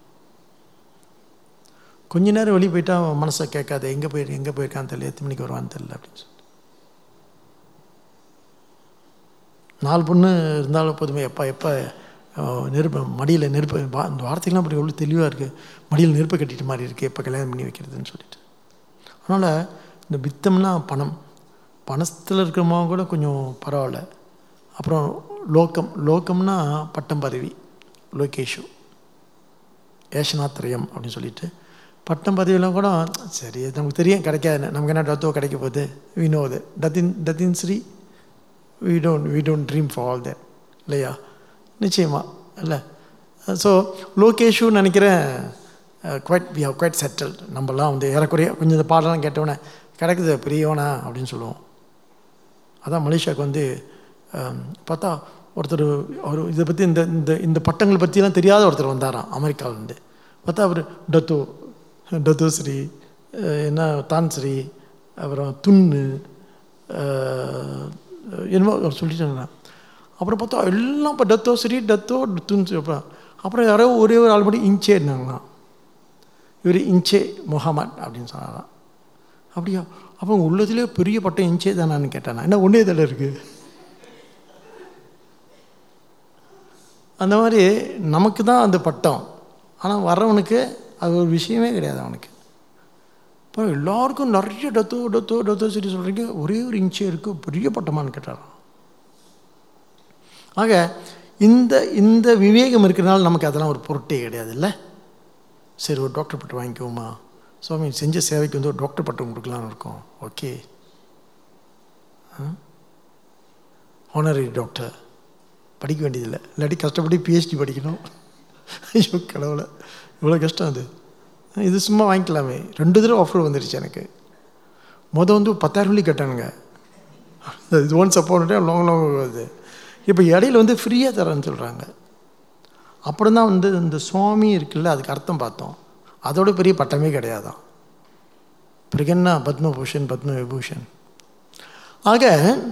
கொஞ்ச நேரம் வெளியே போயிட்டா அவன் மனசை கேட்காது எங்கே போயிரு எங்கே போயிருக்கான்னு தெரியல எத்தனை மணிக்கு வருவான்னு தெரியல அப்படின்னு சொல்லி நாலு பொண்ணு இருந்தாலும் போதுமே எப்போ எப்போ நெருப்பு மடியில் நெருப்பு வா இந்த வார்த்தைகள்லாம் அப்படி எவ்வளோ தெளிவாக இருக்குது மடியில் நெருப்பு கட்டிட்டு மாதிரி இருக்குது எப்போ கல்யாணம் பண்ணி வைக்கிறதுன்னு சொல்லிட்டு அதனால் இந்த பித்தம்னா பணம் பணத்தில் இருக்கிறவங்க கூட கொஞ்சம் பரவாயில்ல அப்புறம் லோக்கம் லோக்கம்னா பட்டம் பதவி லோகேஷு ஏஷனாத்திரயம் அப்படின்னு சொல்லிட்டு பட்டம் பதவியெல்லாம் கூட சரி அது நமக்கு தெரியும் கிடைக்காது நமக்கு என்ன டத்தோ கிடைக்க போகுது Vinod Datin Datin Sri we don't we don't dream for all that இல்லையா நிச்சயமா இல்லை ஸோ லோகேஷு நினைக்கிறேன் quite we have quite settle நம்மலாம் வந்து ஏறக்குறைய கொஞ்சம் இந்த பாடலாம் கேட்டோன்னே கிடைக்குது பெரியவனா அப்படின்னு சொல்லுவோம் அதான் மலேசியாவுக்கு வந்து அம், பார்த்தா ஒருத்தர் அவர் இதை பற்றி இந்த இந்த இந்த பட்டங்களை பற்றிலாம் தெரியாத ஒருத்தர் வந்தாராம் அமெரிக்காவிலேருந்து பார்த்தா அவர் டத்தோ டத்தோ ஸ்ரீ அஹ், என்ன தான்சரி அப்புறம் துண்ணு அஹ், என்னமோ அவர் சொல்லிட்டாங்க அப்புறம் பார்த்தா எல்லாம் இப்போ டத்தோ சரி டத்தோ துன்னு அப்புறம் அப்புறம் யாரோ ஒரே ஒரு ஆள் மட்டும் இன்ச்சே இருந்தாங்களாம் இவர் இன்ச்சே முகமட் அப்படின்னு சொன்னாராம் அப்படியா அப்போ உள்ளதுலேயே பெரிய பட்டம் இன்ச்சே தானான்னு கேட்டானா என்ன ஒன்றே இதில் இருக்குது அந்த மாதிரி நமக்கு தான் அந்த பட்டம் ஆனால் வர்றவனுக்கு அது ஒரு விஷயமே கிடையாது அவனுக்கு இப்போ எல்லாருக்கும் நிறைய டத்தோ டத்தோ டத்தோ சரி சொல்கிறீங்க ஒரே ஒரு இன்ச்சே இருக்குது பெரிய பட்டமான்னு கேட்டாராம் ஆக இந்த இந்த விவேகம் இருக்கிறனால நமக்கு அதெல்லாம் ஒரு பொருட்டே கிடையாது இல்லை சரி ஒரு டாக்டர் பட்டம் வாங்கிக்குவோமா சுவாமி செஞ்ச சேவைக்கு வந்து ஒரு டாக்டர் பட்டம் கொடுக்கலான்னு இருக்கோம் ஓகே ஹானரி டாக்டர் படிக்க வேண்டியதில்லை இல்லாட்டி கஷ்டப்பட்டு பிஹெச்டி படிக்கணும் ஐயோ கடவுளை இவ்வளோ கஷ்டம் அது இது சும்மா வாங்கிக்கலாமே ரெண்டு தடவை ஆஃபர் வந்துடுச்சு எனக்கு மொதல் வந்து பத்தாயிரம் வெள்ளி கட்டானுங்க இது ஒன் சப்போர்ட் லாங் லாங் வருது இப்போ இடையில வந்து ஃப்ரீயாக தரேன்னு சொல்கிறாங்க அப்புறம் தான் வந்து இந்த சுவாமி இருக்குல்ல அதுக்கு அர்த்தம் பார்த்தோம் அதோட பெரிய பட்டமே கிடையாதான் பிறகு என்ன பத்மபூஷன் பத்ம விபூஷன் ஆக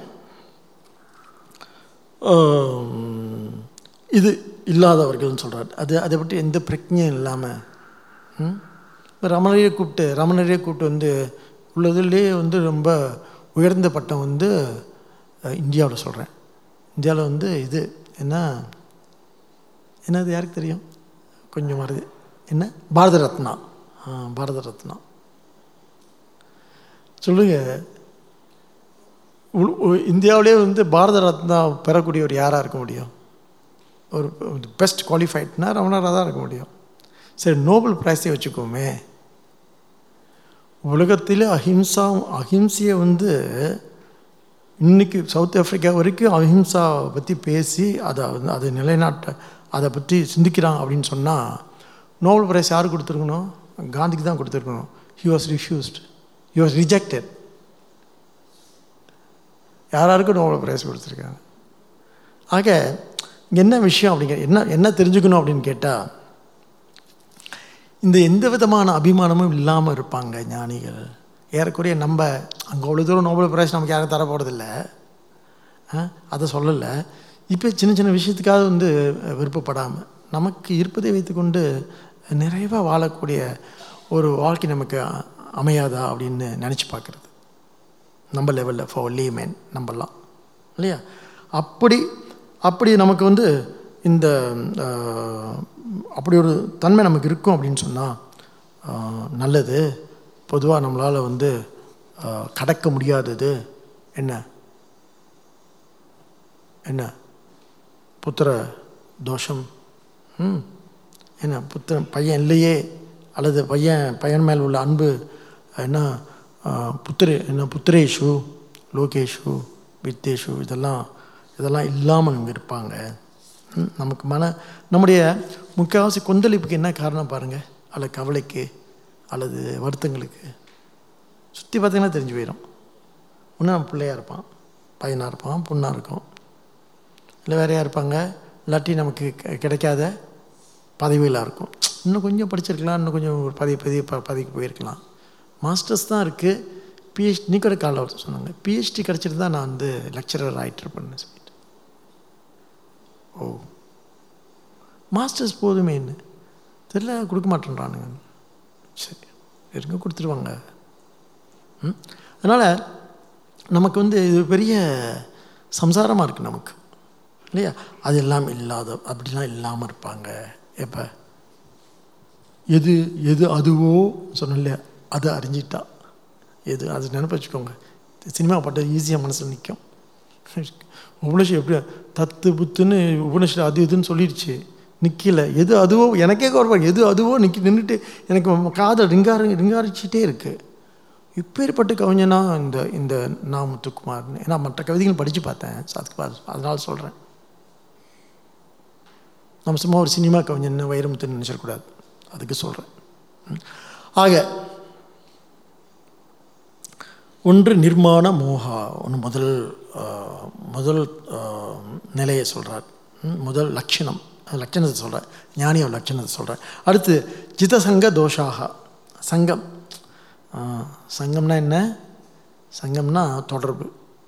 ஆம், இது இல்லாதவர்கள்னு சொல்கிறார் அது அதை பற்றி எந்த பிரச்சனையும் இல்லாமல் இப்போ ரமணரையே கூப்பிட்டு ரமணரையே கூப்பிட்டு வந்து உள்ளதுலேயே வந்து ரொம்ப உயர்ந்த பட்டம் வந்து இந்தியாவில் சொல்கிறேன் இந்தியாவில் வந்து இது என்ன என்னது யாருக்கு தெரியும் கொஞ்சம் வருது என்ன பாரத ரத்னா ஆ பாரத ரத்னா சொல்லுங்கள் இந்தியாவிலே வந்து பாரத ரத்னா பெறக்கூடியவர் யாராக இருக்க முடியும் ஒரு பெஸ்ட் குவாலிஃபைட்னா ரமணராக தான் இருக்க முடியும் சரி நோபல் பிரைஸே வச்சுக்கோமே உலகத்தில் அஹிம்சா அஹிம்சையை வந்து இன்னைக்கு சவுத் ஆஃப்ரிக்கா வரைக்கும் அஹிம்சா பற்றி பேசி அதை வந்து அதை நிலைநாட்ட அதை பற்றி சிந்திக்கிறான் அப்படின்னு சொன்னால் நோபல் பிரைஸ் யார் கொடுத்துருக்கணும் காந்திக்கு தான் கொடுத்துருக்கணும் he was refused he was rejected யாராருக்கும் நோபல் பிரைஸ் கொடுத்துருக்காங்க ஆக இங்கே என்ன விஷயம் அப்படிங்கிற என்ன என்ன தெரிஞ்சுக்கணும் அப்படின்னு கேட்டால் இந்த எந்த விதமான அபிமானமும் இல்லாமல் இருப்பாங்க ஞானிகள் ஏறக்குறைய நம்ம அங்கே அவ்வளோ தூரம் நோபல் பிரைஸ் நமக்கு யாரும் தர போகிறதில்ல அதை சொல்லலை இப்போ சின்ன சின்ன விஷயத்துக்காக வந்து விருப்பப்படாமல் நமக்கு இருப்பதை வைத்துக்கொண்டு நிறைவாக வாழக்கூடிய ஒரு வாழ்க்கை நமக்கு அமையாதா அப்படின்னு நினச்சி பார்க்குறது நம்ம லெவலில் ஃபார் லேமேன் நம்மலாம் இல்லையா அப்படி அப்படி நமக்கு வந்து இந்த ஆஹ், அப்படி ஒரு தன்மை நமக்கு இருக்கும் அப்படின்னு சொன்னால் நல்லது பொதுவாக நம்மளால் வந்து ஆஹ், கடக்க முடியாதது என்ன என்ன புத்திர தோஷம் ம் என்ன புத்திரன் பையன் இல்லையே அல்லது பையன் பையன் மேல் உள்ள அன்பு என்ன ஆஹ், புத்திர என்ன புத்திரேஷு லோகேஷு வித்தேஷு இதெல்லாம் இதெல்லாம் இல்லாமல் இங்கே இருப்பாங்க ம், நமக்கு மன நம்முடைய முக்கால்வாசி கொந்தளிப்புக்கு என்ன காரணம் பாருங்கள் அல்லது கவலைக்கு அல்லது வருத்தங்களுக்கு சுற்றி பார்த்தீங்கன்னா தெரிஞ்சு போயிடும் ஒன்று நம்ம பிள்ளையாக இருப்பான் பையனாக இருப்பான் பொண்ணாக இருக்கும் இல்லை வேறையாக இருப்பாங்க இல்லாட்டி நமக்கு கி- கிடைக்காத பதவிகளாக இருக்கும் இன்னும் கொஞ்சம் படிச்சிருக்கலாம் இன்னும் கொஞ்சம் ஒரு பதவி பதவி ப பதவிக்கு போயிருக்கலாம் மாஸ்டர்ஸ் தான் இருக்குது பிஹெச்டி நீ கூட காலைல ஒருத்தர் சொன்னாங்க பிஹெச்டி கிடச்சிட்டு தான் நான் வந்து லெக்சரர் ஆகிட்டு இருப்பேன்னு சொல்லிட்டு ஓ மாஸ்டர்ஸ் போதுமே என்ன தெரியல கொடுக்க மாட்டேன்றானுங்க சரி இருங்க கொடுத்துருவாங்க ம் அதனால் நமக்கு வந்து இது பெரிய சம்சாரமாக இருக்குது நமக்கு இல்லையா அது எல்லாம் இல்லாத அப்படிலாம் இல்லாமல் இருப்பாங்க எப்போ எது எது அதுவோ சொன்னல அதை அறிஞ்சிட்டா எது அது நினைப்பு வச்சுக்கோங்க சினிமா பாட்டு ஈஸியாக மனசில் நிற்கும் உபனிஷம் எப்படி தத்து புத்துன்னு உபனிஷம் அது இதுன்னு சொல்லிடுச்சு நிற்கல எது அதுவோ எனக்கே கௌரவம் எது அதுவோ நிற்கி நின்றுட்டு எனக்கு காதல் ரிங்கார ரிங்காரிச்சிட்டே இருக்குது இப்பேற்பட்ட கவிஞனா இந்த இந்த நா முத்துக்குமார்னு ஏன்னா மற்ற கவிதைகள் படித்து பார்த்தேன் அதுக்கு பா- அதனால சொல்கிறேன் நம்ம சும்மா ஒரு சினிமா கவிஞன் வைரமுத்துன்னு நினச்சிடக்கூடாது அதுக்கு சொல்கிறேன் ஆக ஒன்று நிர்மாண மோகா ஒன்று முதல் ஆ, முதல் ஆ, நிலையை சொல்கிறார் முதல் லட்சணம் அந்த லட்சணத்தை சொல்கிறார் ஞானியோட லட்சணத்தை சொல்கிறார் அடுத்து ஜிதசங்க தோஷாக சங்கம் ஆ, சங்கம்னா என்ன சங்கம்னா தொடர்பு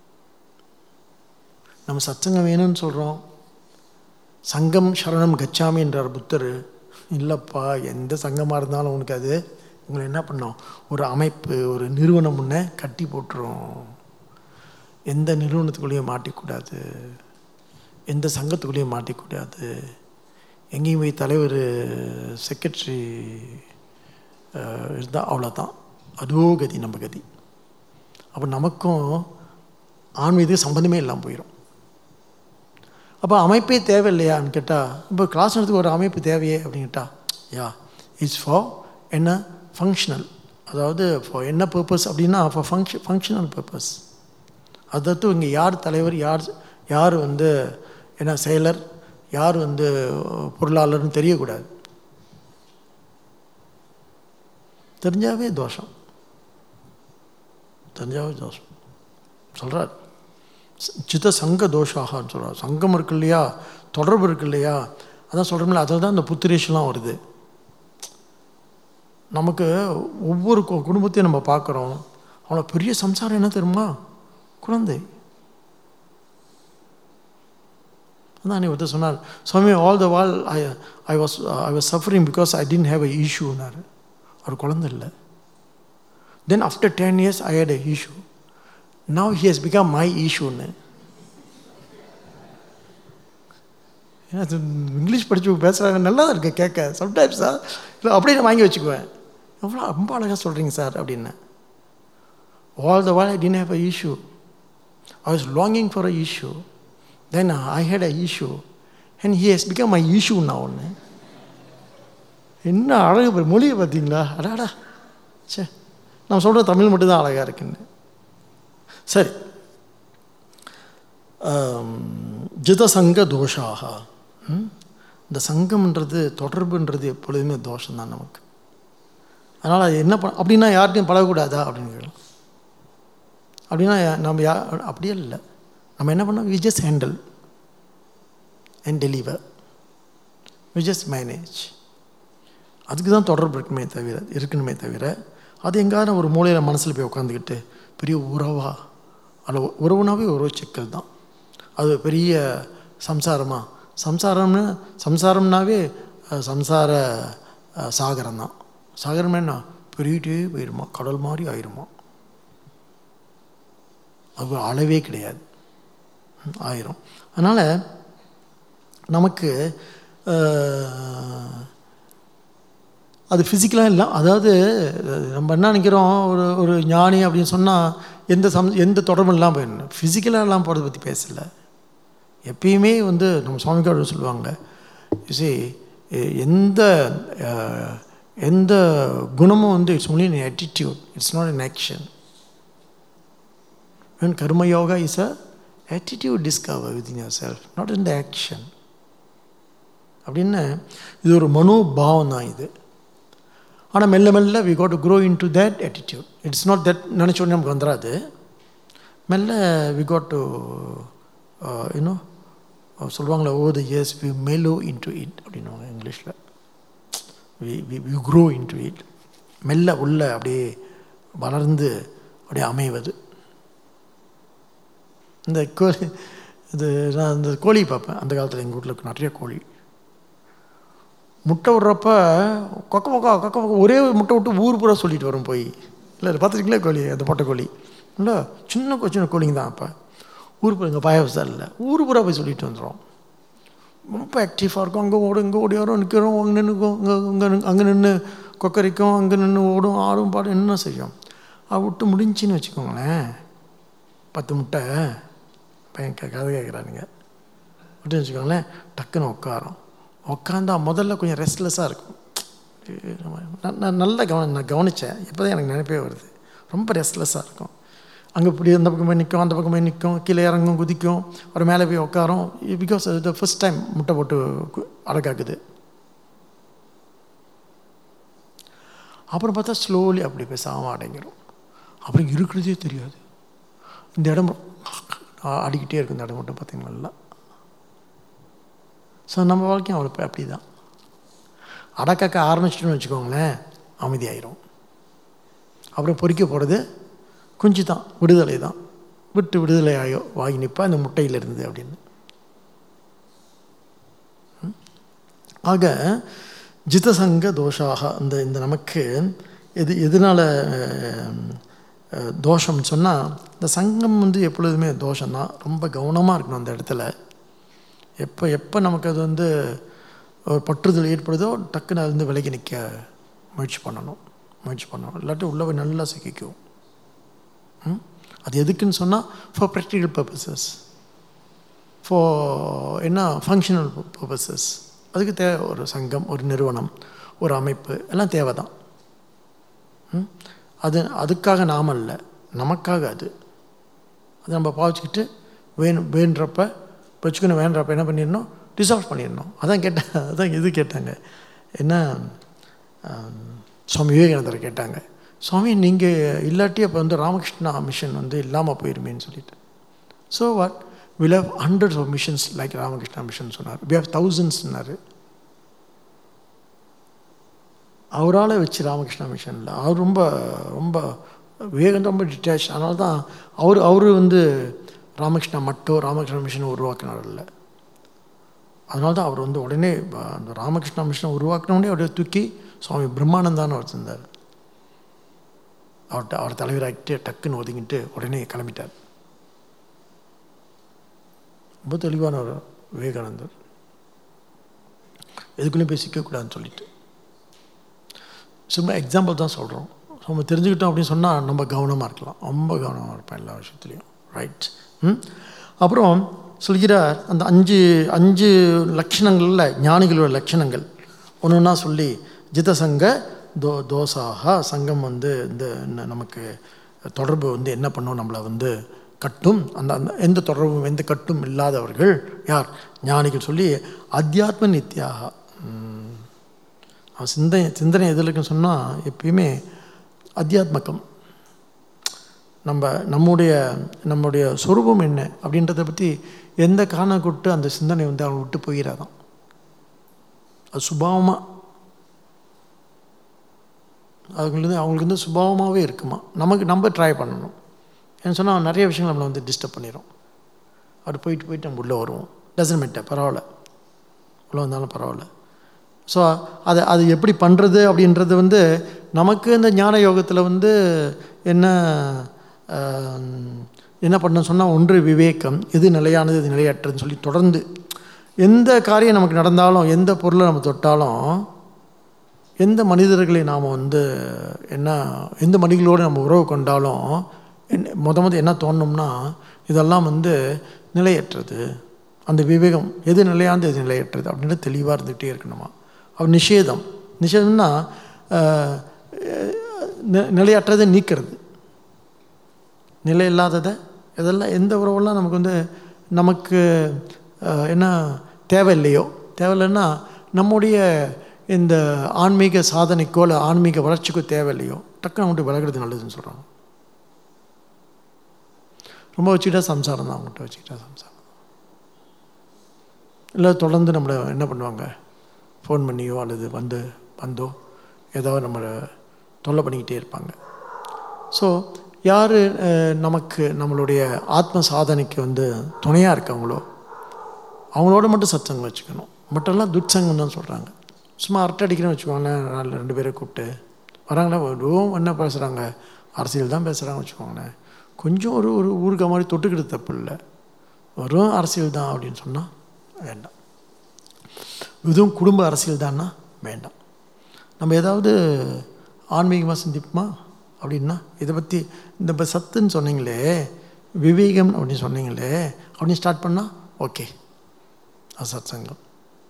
நம்ம சத்சங்கம் வேணும்னு சொல்கிறோம் சங்கம் சரணம் கச்சாமி என்றார் புத்தர் இல்லைப்பா எந்த சங்கமாக இருந்தாலும் உனக்கு அது உங்களை என்ன பண்ணோம் ஒரு அமைப்பு ஒரு நிறுவனம் ஒன்று கட்டி போட்டுரும் எந்த நிறுவனத்துக்குள்ளேயும் மாட்டிக்கூடாது எந்த சங்கத்துக்குள்ளேயும் மாட்டிக்கூடாது எங்கேயும் போய் தலைவர் செக்ரட்டரி இருந்தால் அவ்வளோதான் அதோ கதி நம்ம கதி அப்போ நமக்கும் ஆன்மீக சம்பந்தமே இல்லாமல் போயிடும் அப்போ அமைப்பே தேவையில்லையான்னு கேட்டால் இப்போ கிளாஸ் நடத்துக்கு ஒரு அமைப்பு தேவையே அப்படின்னு கேட்டால் யா இட்ஸ் ஃபார் என்ன ஃபங்க்ஷனல் அதாவது ஃபார் என்ன பர்பஸ் அப்படின்னா ஃபார் ஃபங்க்ஷன் ஃபங்க்ஷனல் பர்பஸ் அதாவது இங்கே யார் தலைவர் யார் யார் வந்து என்ன செயலர் யார் வந்து பொருளாளர்னு தெரியக்கூடாது தெரிஞ்சாவே தோஷம் தெரிஞ்சாவே தோஷம் சொல்கிறார் சித்த சங்க தோஷாகன்னு சொல்கிறார் சங்கம் இருக்கு இல்லையா தொடர்பு இருக்கு இல்லையா அதான் சொல்கிறோம்ல அதில் தான் இந்த புத்திரேஷெலாம் வருது நமக்கு ஒவ்வொரு கு- குடும்பத்தையும் நம்ம பார்க்குறோம் அவனை பெரிய சம்சாரம் என்ன தெரியுமா குழந்தை அதான் நீ ஒருத்தர் சொன்னார் Swami all the while I I was I was suffering because I didn't have a இஷ்யூனார் அவர் குழந்தை இல்லை then after ten years I had a issue now he has become my இஷ்யூன்னு ஏன்னா அது இங்கிலீஷ் படிச்சு பேசுகிறாங்க நல்லா தான் இருக்கு கேட்க சம்டைம்ஸா இல்லை அப்படியே நான் வாங்கி வச்சுக்குவேன் எவ்வளோ ரொம்ப அழகாக சொல்கிறீங்க சார் அப்படின்னு all the while I didn't have a issue I was longing for a issue then I had a issue and he has become my issue நான் ஒன்று என்ன அழகு பாரு, மொழியை பார்த்தீங்களா அடாடா சே நான் சொல்கிற தமிழ் மட்டும்தான் அழகாக இருக்குன்னு சரி ஆம், ஜிதசங்க தோஷாக ம்? இந்த சங்கம்ன்றது தொடர்புன்றது எப்பொழுதுமே தோஷம்தான் நமக்கு அதனால் அது என்ன பண்ண அப்படின்னா யார்கிட்டையும் பழகக்கூடாதா அப்படின்னு கேட்கலாம் அப்படின்னா யா- நம்ம யா அப்படியே இல்லை நம்ம என்ன பண்ணோம் we just handle and deliver we just manage அதுக்கு தான் தொடர்பு இருக்குமே தவிர இருக்கணுமே தவிர அது எங்காவது ஒரு மூலையில் மனசில் போய் உட்காந்துக்கிட்டு பெரிய உறவா அல்ல உறவுனாவே உறவு சிக்கல் தான் அது பெரிய சம்சாரமா சம்சாரம்னு சம்சாரம்னாவே அஹ், சம்சார அஹ், சாகரம் தான் சாகரம் என்ன பெருகிட்டே போயிருமா கடல் மாதிரி ஆயிருமா அது அளவே கிடையாது ம், ஆயிரும் அதனால் நமக்கு அஹ், அது ஃபிசிக்கலாக இல்லை அதாவது அஹ், நம்ம என்ன நினைக்கிறோம் ஒரு ஒரு ஞானி அப்படின்னு சொன்னால் எந்த சம் எந்த தொடர்பும் இல்லாமல் போயிடணும் ஃபிசிக்கலாக எல்லாம் போகிறத பற்றி பேசலை எப்பயுமே வந்து நம்ம சுவாமிக்காரர் சொல்லுவாங்க சரி எந்த அஹ், எந்த குணமும் வந்து it's only an attitude it's not an action when karma yoga is a attitude discover within yourself not in the action அப்படின்னு இது ஒரு மனோபாவம் தான் இது ஆனால் மெல்ல மெல்ல we got to grow into that attitude it's not that நினச்ச உடனே நமக்கு வந்துடாது மெல்ல we got to uh, you know uh, சொல்லுவாங்களே over the years we mellow into it அப்படின்னுவாங்க இங்கிலீஷில் we we we grow into it மெல்ல உள்ள அப்படியே வளர்ந்து அப்படியே அமைவது இந்த கோழி இது நான் இந்த கோழி பார்ப்பேன் அந்த காலத்தில் எங்கள் வீட்டில் நிறைய கோழி முட்டை விடுறப்ப கொக்க கொக்கா கொக்க கொக்க ஒரே ஒரு முட்டை விட்டு ஊர் பூரா சொல்லிட்டு வரும் போய் இல்லை பார்த்துருக்கீங்களா கோழி அந்த பொட்டை கோழி இல்லை சின்ன கொ- சின்ன கோழிங்க தான் அப்போ ஊர் பூரா எங்கள் பாயவசம் இல்லை ஊர் பூரா போய் சொல்லிட்டு வந்துடும் ரொம்ப ஆக்டிவாக இருக்கும் அங்கே ஓடும் இங்கே ஓடி வரும் நிற்கிறோம் அங்கே நின்றுக்கும் இங்கே இங்கே அங்கே நின்று கொக்கரிக்கும் அங்கே நின்று ஓடும் ஆடும் பாடும் என்ன செய்யும் அது விட்டு முடிஞ்சின்னு வச்சுக்கோங்களேன் பத்து முட்டை பையன் கே கதை கேட்குறானுங்க அப்படின்னு வச்சுக்கோங்களேன் டக்குன்னு உட்காரோம் உட்காந்தா முதல்ல கொஞ்சம் ரெஸ்ட்லெஸ்ஸாக இருக்கும் நான் நான் நல்லா கவனி நான் கவனித்தேன் இப்போ தான் எனக்கு நினைப்பே வருது ரொம்ப ரெஸ்ட்லெஸ்ஸாக இருக்கும் அங்கே இப்படி அந்த பக்கம் போய் நிற்கும் அந்த பக்கம் போய் நிற்கும் கீழே இறங்கும் குதிக்கும் ஒரு மேலே போய் உட்காரும் பிகாஸ் இது ஃபர்ஸ்ட் டைம் முட்டை போட்டு கு- அடக்காக்குது அப்புறம் பார்த்தா ஸ்லோலி அப்படி பேசாமல் அடங்கிடும் அப்புறம் இருக்கிறதே தெரியாது இந்த இடம் அடிக்கிட்டே இருக்கும் இந்த இடம் மட்டும் பார்த்தீங்கன்னா நல்லா ஸோ நம்ம வாழ்க்கையும் அவளுக்கு அப்படி தான் அடக்காக்க ஆரம்பிச்சிட்டோன்னு வச்சுக்கோங்களேன் அமைதியாயிரும் அப்புறம் பொறிக்க போகிறது குஞ்சு தான் விடுதலை தான் விட்டு விடுதலை ஆயோ வாங்கி நிற்பா அந்த முட்டையில் இருந்து அப்படின்னு ம்? ஆக ஜிதசங்க தோஷாக அந்த இந்த நமக்கு எது எதனால் தோஷம்னு சொன்னால் இந்த சங்கம் வந்து எப்பொழுதுமே தோஷம்தான் ரொம்ப கவனமாக இருக்கணும் அந்த இடத்துல எப்போ எப்போ நமக்கு அது வந்து ஒரு பற்றுதல் ஏற்படுதோ டக்குன்னு அது வந்து விலகி நிற்க முயற்சி பண்ணணும் முயற்சி பண்ணணும் இல்லாட்டி உள்ள போய் நல்லா சிக்கிக்கும் ம்? அது எதுக்குன்னு சொன்னால் ஃபார் ப்ராக்டிக்கல் பர்பஸஸ் ஃபார் என்ன ஃபங்க்ஷனல் பர்பஸஸ் அதுக்கு தேவை ஒரு சங்கம் ஒரு நிறுவனம் ஒரு அமைப்பு எல்லாம் தேவை தான் ம்? அது அதுக்காக நாம் அல்ல நமக்காக அது அது நம்ம பாவிச்சுக்கிட்டு வேணும் வேண்டுறப்ப வச்சுக்கணும் வேண்டுறப்ப என்ன பண்ணிடணும் டிசால்வ் பண்ணிடணும் அதான் கேட்டேன் அதான் இது கேட்டாங்க என்ன ஆம், சுவாமி விவேகானந்தர் கேட்டாங்க சுவாமி நீங்கள் இல்லாட்டி அப்போ வந்து ராமகிருஷ்ணா மிஷன் வந்து இல்லாமல் போயிருமேன்னு சொல்லிட்டு so what will have hundreds of missions like Ramakrishna mission சொன்னார் வி ஹவ் தௌசண்ட்ஸ்னாரு அவரால் வச்சு ராமகிருஷ்ணா மிஷனில் அவர் ரொம்ப ரொம்ப விவேகம் ரொம்ப டிட்டாச் அதனால தான் அவர் அவர் வந்து ராமகிருஷ்ணா மட்டும் ராமகிருஷ்ணா மிஷனை உருவாக்கினார் இல்லை அதனால தான் அவர் வந்து உடனே ப- அந்த ராமகிருஷ்ணா மிஷனை உருவாக்கினோடனே அவரை தூக்கி சுவாமி பிரம்மானந்தான்னு அவர் இருந்தார் அவர்கிட்ட அவர் தலைவராகிட்டு டக்குன்னு ஒதுங்கிட்டு உடனே கிளம்பிட்டார் ரொம்ப தெளிவான ஒரு விவேகானந்தர் எதுக்குள்ளேயும் போய் சிக்கக்கூடாதுன்னு சொல்லிட்டு சும்மா எக்ஸாம்பிள் தான் சொல்கிறோம் நம்ம தெரிஞ்சுக்கிட்டோம் அப்படின்னு சொன்னால் நம்ம கவனமாக இருக்கலாம் ரொம்ப கவனமாக இருப்பேன் எல்லா விஷயத்துலையும் ரைட் ம் அப்புறம் சொல்கிறார் அந்த அஞ்சு அஞ்சு லட்சணங்களில் ஞானிகளோட லட்சணங்கள் ஒன்று ஒன்றா சொல்லி ஜிதசங்க தோ தோசாக சங்கம் வந்து இந்த ந- நமக்கு தொடர்பு வந்து என்ன பண்ணும் நம்மளை வந்து கட்டும் அந்த அந்த எந்த தொடர்பும் எந்த கட்டும் இல்லாதவர்கள் யார் ஞானிகள் சொல்லி அத்தியாத்ம நித்யாக ம், அவன் சிந்தனை சிந்தனை எதில் இருக்குன்னு சொன்னால் எப்பயுமே அத்தியாத்மகம் நம்ம நம்முடைய நம்முடைய சொரூபம் என்ன அப்படின்றத பற்றி எந்த காரணம் கொட்டு அந்த சிந்தனை வந்து அவன் விட்டு போயிடாதான் அது சுபாவமாக அவங்களுக்கு அவங்களுக்கு வந்து சுபாவமாகவே இருக்குமா நமக்கு நம்ம ட்ரை பண்ணணும் ஏன்னு சொன்னால் நிறைய விஷயங்கள் நம்மளை வந்து டிஸ்டர்ப் பண்ணிடும் அப்படி போயிட்டு போயிட்டு நம்ம உள்ளே வருவோம் டசன் மேட்டர் பரவாயில்ல உள்ளே வந்தாலும் பரவாயில்ல ஸோ அதை அது எப்படி பண்ணுறது அப்படின்றது வந்து நமக்கு இந்த ஞான யோகத்தில் வந்து என்ன ஆம், என்ன பண்ணணும் சொன்னால் ஒன்று விவேகம் எது நிலையானது எது நிலையற்றதுன்னு சொல்லி தொடர்ந்து எந்த காரியம் நமக்கு நடந்தாலும் எந்த பொருளை நம்ம தொட்டாலும் எந்த மனிதர்களை நாம் வந்து என்ன எந்த மனிதர்களோடு நம்ம உறவு கொண்டாலும் என்ன முத முத என்ன தோணும்னா இதெல்லாம் வந்து நிலையற்றது அந்த விவேகம் எது நிலையானது எது நிலையற்றது அப்படின்றது தெளிவாக இருந்துகிட்டே இருக்கணுமா அவர் நிஷேதம் நிஷேதம்னா ஆஹ், நி- நிலையற்றதை நீக்கிறது நிலை இல்லாததை இதெல்லாம் எந்த உறவெல்லாம் நமக்கு வந்து நமக்கு அஹ், என்ன தேவையில்லையோ தேவையில்லைன்னா நம்முடைய இந்த ஆன்மீக சாதனைக்கோ இல்லை ஆன்மீக வளர்ச்சிக்கோ தேவையில்லையோ டக்குன்னு அவங்கள்ட்ட விலகிறது நல்லதுன்னு சொல்கிறாங்க ரொம்ப வச்சுக்கிட்டா சம்சாரம் தான் அவங்கள்ட்ட வச்சுக்கிட்டா சம்சாரம் இல்லை தொடர்ந்து நம்மளை என்ன பண்ணுவாங்க ஃபோன் பண்ணியோ அல்லது வந்து வந்தோ ஏதோ நம்மளை தொல்லை பண்ணிக்கிட்டே இருப்பாங்க ஸோ யார் நமக்கு நம்மளுடைய ஆத்ம சாதனைக்கு வந்து துணையாக இருக்காங்களோ அவங்களோட மட்டும் சத்சங்கம் வச்சுக்கணும் மற்றெல்லாம் துட்சங்கம் தான் சொல்கிறாங்க சும்மா அரட்டை அடிக்கிறேன்னு வச்சுக்கோங்களேன் நாலு ரெண்டு பேரை கூப்பிட்டு வராங்களா வெறும் என்ன பேசுகிறாங்க அரசியல் தான் பேசுகிறாங்க வச்சுக்கோங்களேன் கொஞ்சம் ஒரு ஒரு ஊருக்க மாதிரி தொட்டுக்கிட்டு தப்பு இல்லை வெறும் அரசியல் தான் அப்படின்னு சொன்னால் வேண்டாம் இதுவும் குடும்ப அரசியல் தான்னா வேண்டாம் நம்ம ஏதாவது ஆன்மீகமாக சிந்திப்போமா அப்படின்னா இதை பற்றி இந்த இப்போ சத்துன்னு சொன்னீங்களே விவேகம் அப்படின்னு சொன்னீங்களே அப்படின்னு ஸ்டார்ட் பண்ணால் ஓகே அது சத் சங்கம்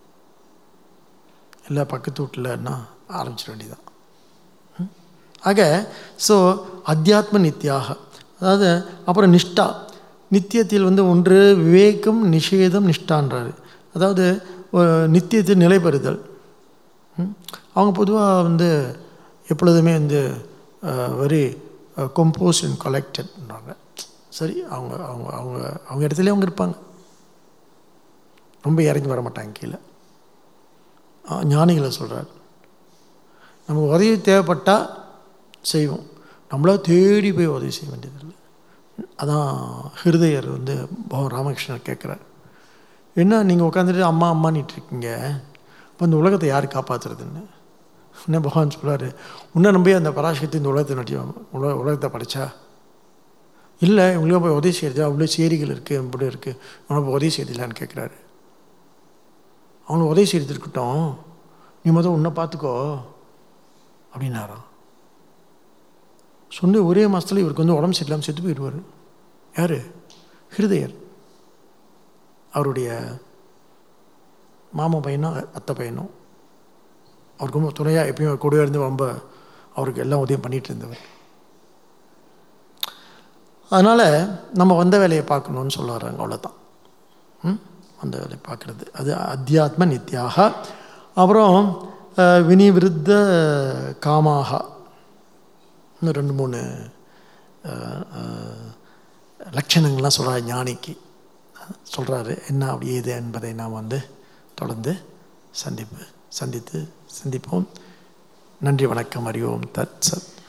இல்லை பக்கத்து வீட்டில்னா ஆரம்பிச்சிட வேண்டியதான் ம்? ஆக ஸோ அத்தியாத்ம நித்தியாக அதாவது அப்புறம் நிஷ்டா நித்தியத்தில் வந்து ஒன்று விவேகம் நிஷேதம் நிஷ்டான்றாரு அதாவது அஹ், நித்தியத்தில் நிலை பெறுதல் ம்? அவங்க பொதுவாக வந்து எப்பொழுதுமே வந்து வெரி கம்போஸ் அண்ட் கலெக்டட்ன்றாங்க சரி அவங்க அவங்க அவங்க அவங்க இடத்துலயே அவங்க இருப்பாங்க ரொம்ப இறங்கி வர மாட்டாங்க கீழே ஆ, ஞானிகளை சொல்கிறார் நமக்கு உதவி தேவைப்பட்டால் செய்வோம் நம்மளா தேடி போய் உதவி செய்ய வேண்டியதில்லை அதான் ஹிருதயர் வந்து பகவான் ராமகிருஷ்ணர் கேட்குறார் என்ன நீங்கள் உட்காந்துட்டு அம்மா அம்மானிட்டு இருக்கீங்க இப்போ இந்த உலகத்தை யார் காப்பாற்றுறதுன்னு என்ன பகவான் சொல்கிறாரு உன்னை நம்பி அந்த பராசக்தி இந்த உலகத்தை நட்டியும் உலக உலகத்தை படைச்சா இல்லை இவங்களுக்கு போய் உதவி செய்யறது அவ்வளோ சேரிகள் இருக்குது இப்படி இருக்குது உனக்கு போய் உதவி செய்யறதில்லான்னு கேட்குறாரு அவனுக்கு உதவி செய்யறது இருக்கட்டும் நீ முதல் உன்னை பார்த்துக்கோ அப்படின்னாராம் சொன்ன ஒரே மாதத்தில் இவருக்கு வந்து உடம்பு சரியில்லாமல் செத்து போயிடுவார் யார் ஹிருதயர் அவருடைய மாமா பையனும் அத்தை பையனும் அவருக்கு ரொம்ப துணையாக எப்பயும் கூடவே இருந்து ரொம்ப அவருக்கு எல்லாம் உதவியும் பண்ணிகிட்டு இருந்தவர் அதனால் நம்ம வந்த வேலையை பார்க்கணுன்னு சொல்ல வர்றாங்க அவ்வளோதான் ம் வந்த வேலையை பார்க்குறது அது அத்தியாத்ம நித்யாக அப்புறம் அஹ், வினிவிருத்த காமாக இன்னும் ரெண்டு மூணு அஹ், அஹ், லட்சணங்கள்லாம் சொல்கிறார் ஞானிக்கு சொல்கிறாரு என்ன அப்படி ஏது என்பதை நாம் வந்து தொடர்ந்து சந்திப்பு சந்தித்து சந்திப்போம் நன்றி வணக்கம் அறிவோம் தத் சத்